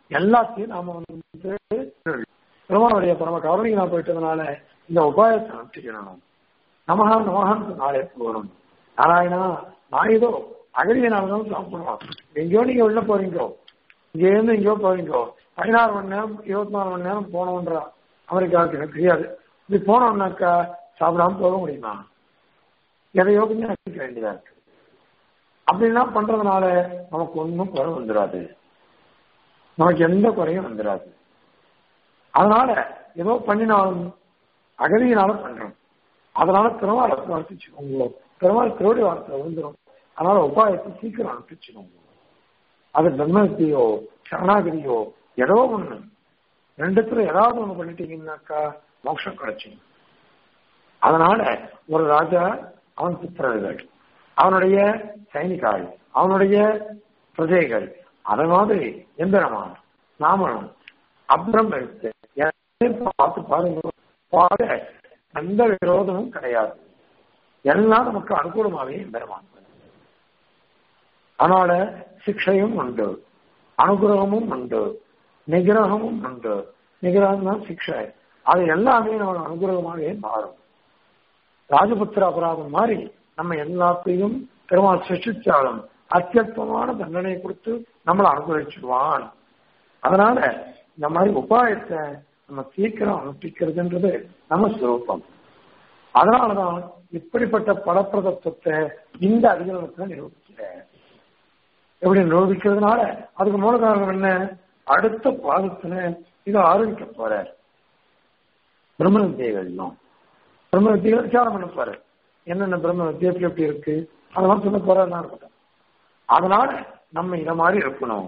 எல்லாத்தையும் நாம வந்து பெருமானுடைய பரம கவர்னிக்கு நான் போயிட்டதுனால இந்த உபாயத்தை நடத்திக்கணும் நமகா நமகான்னு நாளே போகணும் நாராயணா நான் ஏதோ அகதியினால்தான் சாப்பிடுறோம் எங்கேயோ நீங்க உள்ள போறீங்கோ இங்க இருந்து எங்கேயோ போறீங்கோ பதினாறு மணி நேரம் இருபத்தி நாலு மணி நேரம் போனோம்ன்றா அமெரிக்காவுக்கு எனக்கு தெரியாது இப்படி போனோம்னாக்கா சாப்பிடாம போக முடியுமா எதையோ கொஞ்சம் நினைக்க வேண்டியதா இருக்கு அப்படிலாம் பண்றதுனால நமக்கு ஒன்றும் குறை வந்துடாது நமக்கு எந்த குறையும் வந்துடாது அதனால ஏதோ பண்ணினாலும் அகதியினால பண்றோம் அதனால திருவாளை வளர்த்துச்சுக்கோங்க திருவாள் திருவடி வார்த்தை விழுந்துடும் அதனால உபாயத்தை சீக்கிரம் அனுப்பிச்சுக்கோங்க அது பிரம்மத்தியோ சரணாகிரியோ ஏதோ ஒண்ணு ரெண்டுத்துல ஏதாவது ஒண்ணு பண்ணிட்டீங்கன்னாக்கா மோட்சம் கிடைச்சிடும் அதனால ஒரு ராஜா அவன் புத்திரர்கள் அவனுடைய சைனிகாள் அவனுடைய பிரஜைகள் அது மாதிரி எந்திரமான் நாமளும் அப்புறம் எடுத்து பார்த்து பாருங்க பாரு எந்த விரோதமும் கிடையாது எல்லாம் நமக்கு அனுகூலமாகவே எந்திரமான் அதனால சிக்ஷையும் உண்டு அனுகிரகமும் உண்டு நிகிரகமும் உண்டு நிகிரகம் தான் சிக்ஷை அது எல்லாமே நம்ம அனுகிரகமாகவே மாறும் ராஜபுத்திர அபராதம் மாதிரி நம்ம எல்லாத்தையும் பெருமாள் சிருஷ்டிச்சாலும் அத்தியல்பமான தண்டனை கொடுத்து நம்மளை அனுகிரகிச்சிடுவான் அதனால இந்த மாதிரி உபாயத்தை நம்ம சீக்கிரம் அனுப்பிக்கிறதுன்றது நம்ம சுரூபம் அதனாலதான் இப்படிப்பட்ட பலப்பிரதத்துவத்தை இந்த அதிகாரத்தை நிரூபிக்கிறேன் எப்படி நிரூபிக்கிறதுனால அதுக்கு மூல காரணம் என்ன அடுத்த பாதத்துல இதை ஆரம்பிக்க போற பிரம்ம வித்தியெல்லாம் பிரம்ம வித்தியர்கள் விசாரம் பண்ண போற என்னென்ன பிரம்ம வித்தியை எப்படி எப்படி இருக்கு அதெல்லாம் சொல்ல போறா இருக்கட்டும் அதனால நம்ம இத மாதிரி இருக்கணும்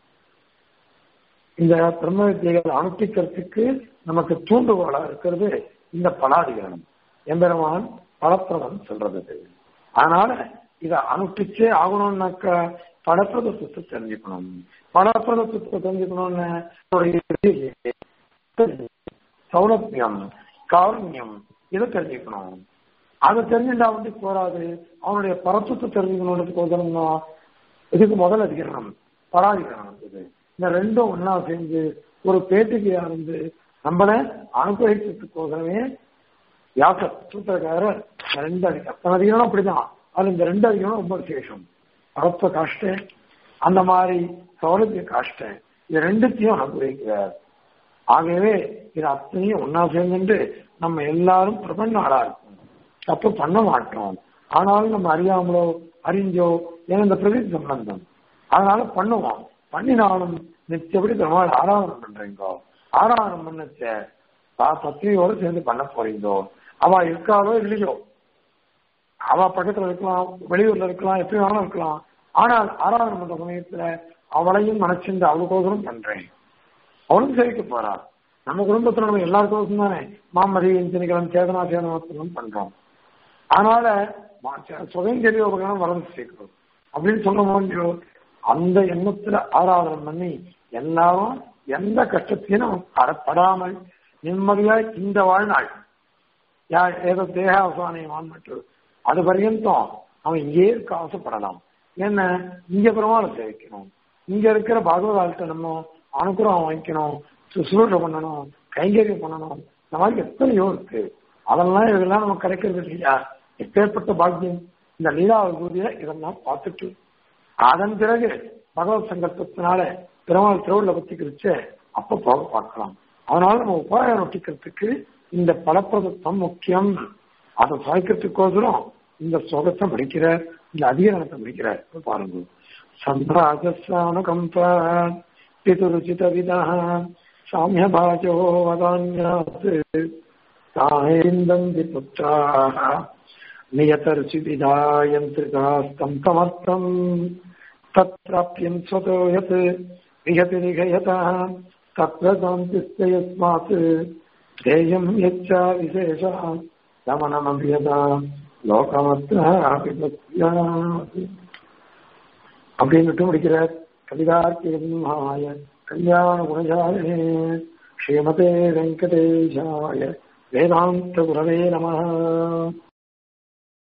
இந்த பிரம்ம வித்தியைகள் அனுஷ்டிக்கிறதுக்கு நமக்கு தூண்டுகோலா இருக்கிறது இந்த பலாதிகரணம் எம்பெருமான் பலப்பிரதம் சொல்றது அதனால இதை அனுஷ்டிச்சே ஆகணும்னாக்கா பலப்பிரதத்துவத்தை தெரிஞ்சுக்கணும் பலப்பிரதத்துவத்தை தெரிஞ்சுக்கணும்னு சௌலபியம் காருண்யம் இதை தெரிஞ்சுக்கணும் அதை தெரிஞ்சுட்டா வந்து போராது அவனுடைய பரத்துவத்தை தெரிஞ்சுக்கணுன்றதுக்கு உதவணும்னா இதுக்கு முதல் அதிகரணம் பராதிகரணம் இது இந்த ரெண்டும் ஒன்னா சேர்ந்து ஒரு பேட்டிகையா இருந்து நம்மள அனுகிரகிக்கிறதுக்கோசரமே யாசர் சூத்திரக்காரர் ரெண்டு அதிகம் அத்தனை அதிகாரம் அப்படிதான் அது இந்த ரெண்டு அதிகாரம் ரொம்ப விசேஷம் பரத்துவ காஷ்ட அந்த மாதிரி சௌலபிய காஷ்ட இது ரெண்டுத்தையும் அனுகிரகிக்கிறார் ஆகவே இது அத்தனையும் ஒன்னா சேர்ந்துட்டு நம்ம எல்லாரும் பிரபன்னாளா இருக்கும் தப்பு பண்ண மாட்டோம் ஆனாலும் நம்ம அறியாமலோ அறிஞ்சோ ஏன்னா இந்த பிரதி சம்பந்தம் அதனால பண்ணுவோம் பண்ணினாலும் நிச்சயப்படி பெருமாள் ஆராதனம் பண்றீங்கோ ஆராதனம் பண்ணச்ச பத்திரியோட சேர்ந்து பண்ண போறீங்கோ அவ இருக்காளோ இல்லையோ அவ பக்கத்துல இருக்கலாம் வெளியூர்ல இருக்கலாம் எப்படி வேணாலும் இருக்கலாம் ஆனால் ஆராதனம் பண்ற சமயத்துல அவளையும் மனசிந்து அவளுக்கோசரம் பண்றேன் அவளும் சேவிக்க போறா நம்ம குடும்பத்துல நம்ம எல்லாருக்கும் தானே மாமதி சினிகலம் சேதனா சேதனம் பண்றோம் அதனால சுதந்திர உபகரணம் வளர்ந்து சேர்க்கிறோம் அப்படின்னு சொல்ல முடியும் அந்த எண்ணத்துல ஆராதனை பண்ணி எல்லாரும் எந்த கஷ்டத்தையும் நம்ம அறப்படாமல் நிம்மதியா இந்த வாழ்நாள் யா ஏதோ தேகாவசானியம் வான்மற்று அது பர்யந்தம் அவன் இங்கே இருக்க ஆசைப்படலாம் என்ன இங்க பெருமாளை சேவிக்கணும் இங்க இருக்கிற பாகவதாள்கிட்ட நம்ம அனுகிரகம் வாங்கிக்கணும் சுசுரூஷை பண்ணணும் கைங்கரியம் பண்ணணும் இந்த மாதிரி எத்தனையோ இருக்கு அதெல்லாம் இதெல்லாம் நம்ம கிடைக்கிறது இல்லையா எப்பேற்பட்ட பாக்கியம் இந்த லீலா விபூதியில இதெல்லாம் பார்த்துட்டு அதன் பிறகு பகவத் சங்கல்பத்தினால பெருமாள் திருவிழா பத்தி குறிச்ச அப்ப போக பார்க்கலாம் அதனால நம்ம உபாயம் ஒட்டிக்கிறதுக்கு இந்த பலப்பிரதத்தம் முக்கியம் அதை சாய்க்கிறதுக்கோசரம் இந்த ஸ்லோகத்தை படிக்கிற இந்த அதிகரணத்தை படிக்கிற பாருங்க சந்திராஜஸ்வானுகம்ப பிதுருச்சித விதா சாமிய பாஜோ வதான்யாத் சாஹேந்தந்தி புத்திராः नियतरुचिविधायन्त्रिकास्तं तमर्थम् तत्प्राप्यं स्वतो यत् विहति निगयतः तत्र शान्तिश्च यस्मात् ध्येयं यच्चा विशेषः गमनमभियता லோகமத்ராபி அப்படின்னுட்டு முடிக்கிறார் கவிதார்த்திகமாய கல்யாண குணஜாலே ஸ்ரீமதே வெங்கடேஷாய வேதாந்த குரவே நம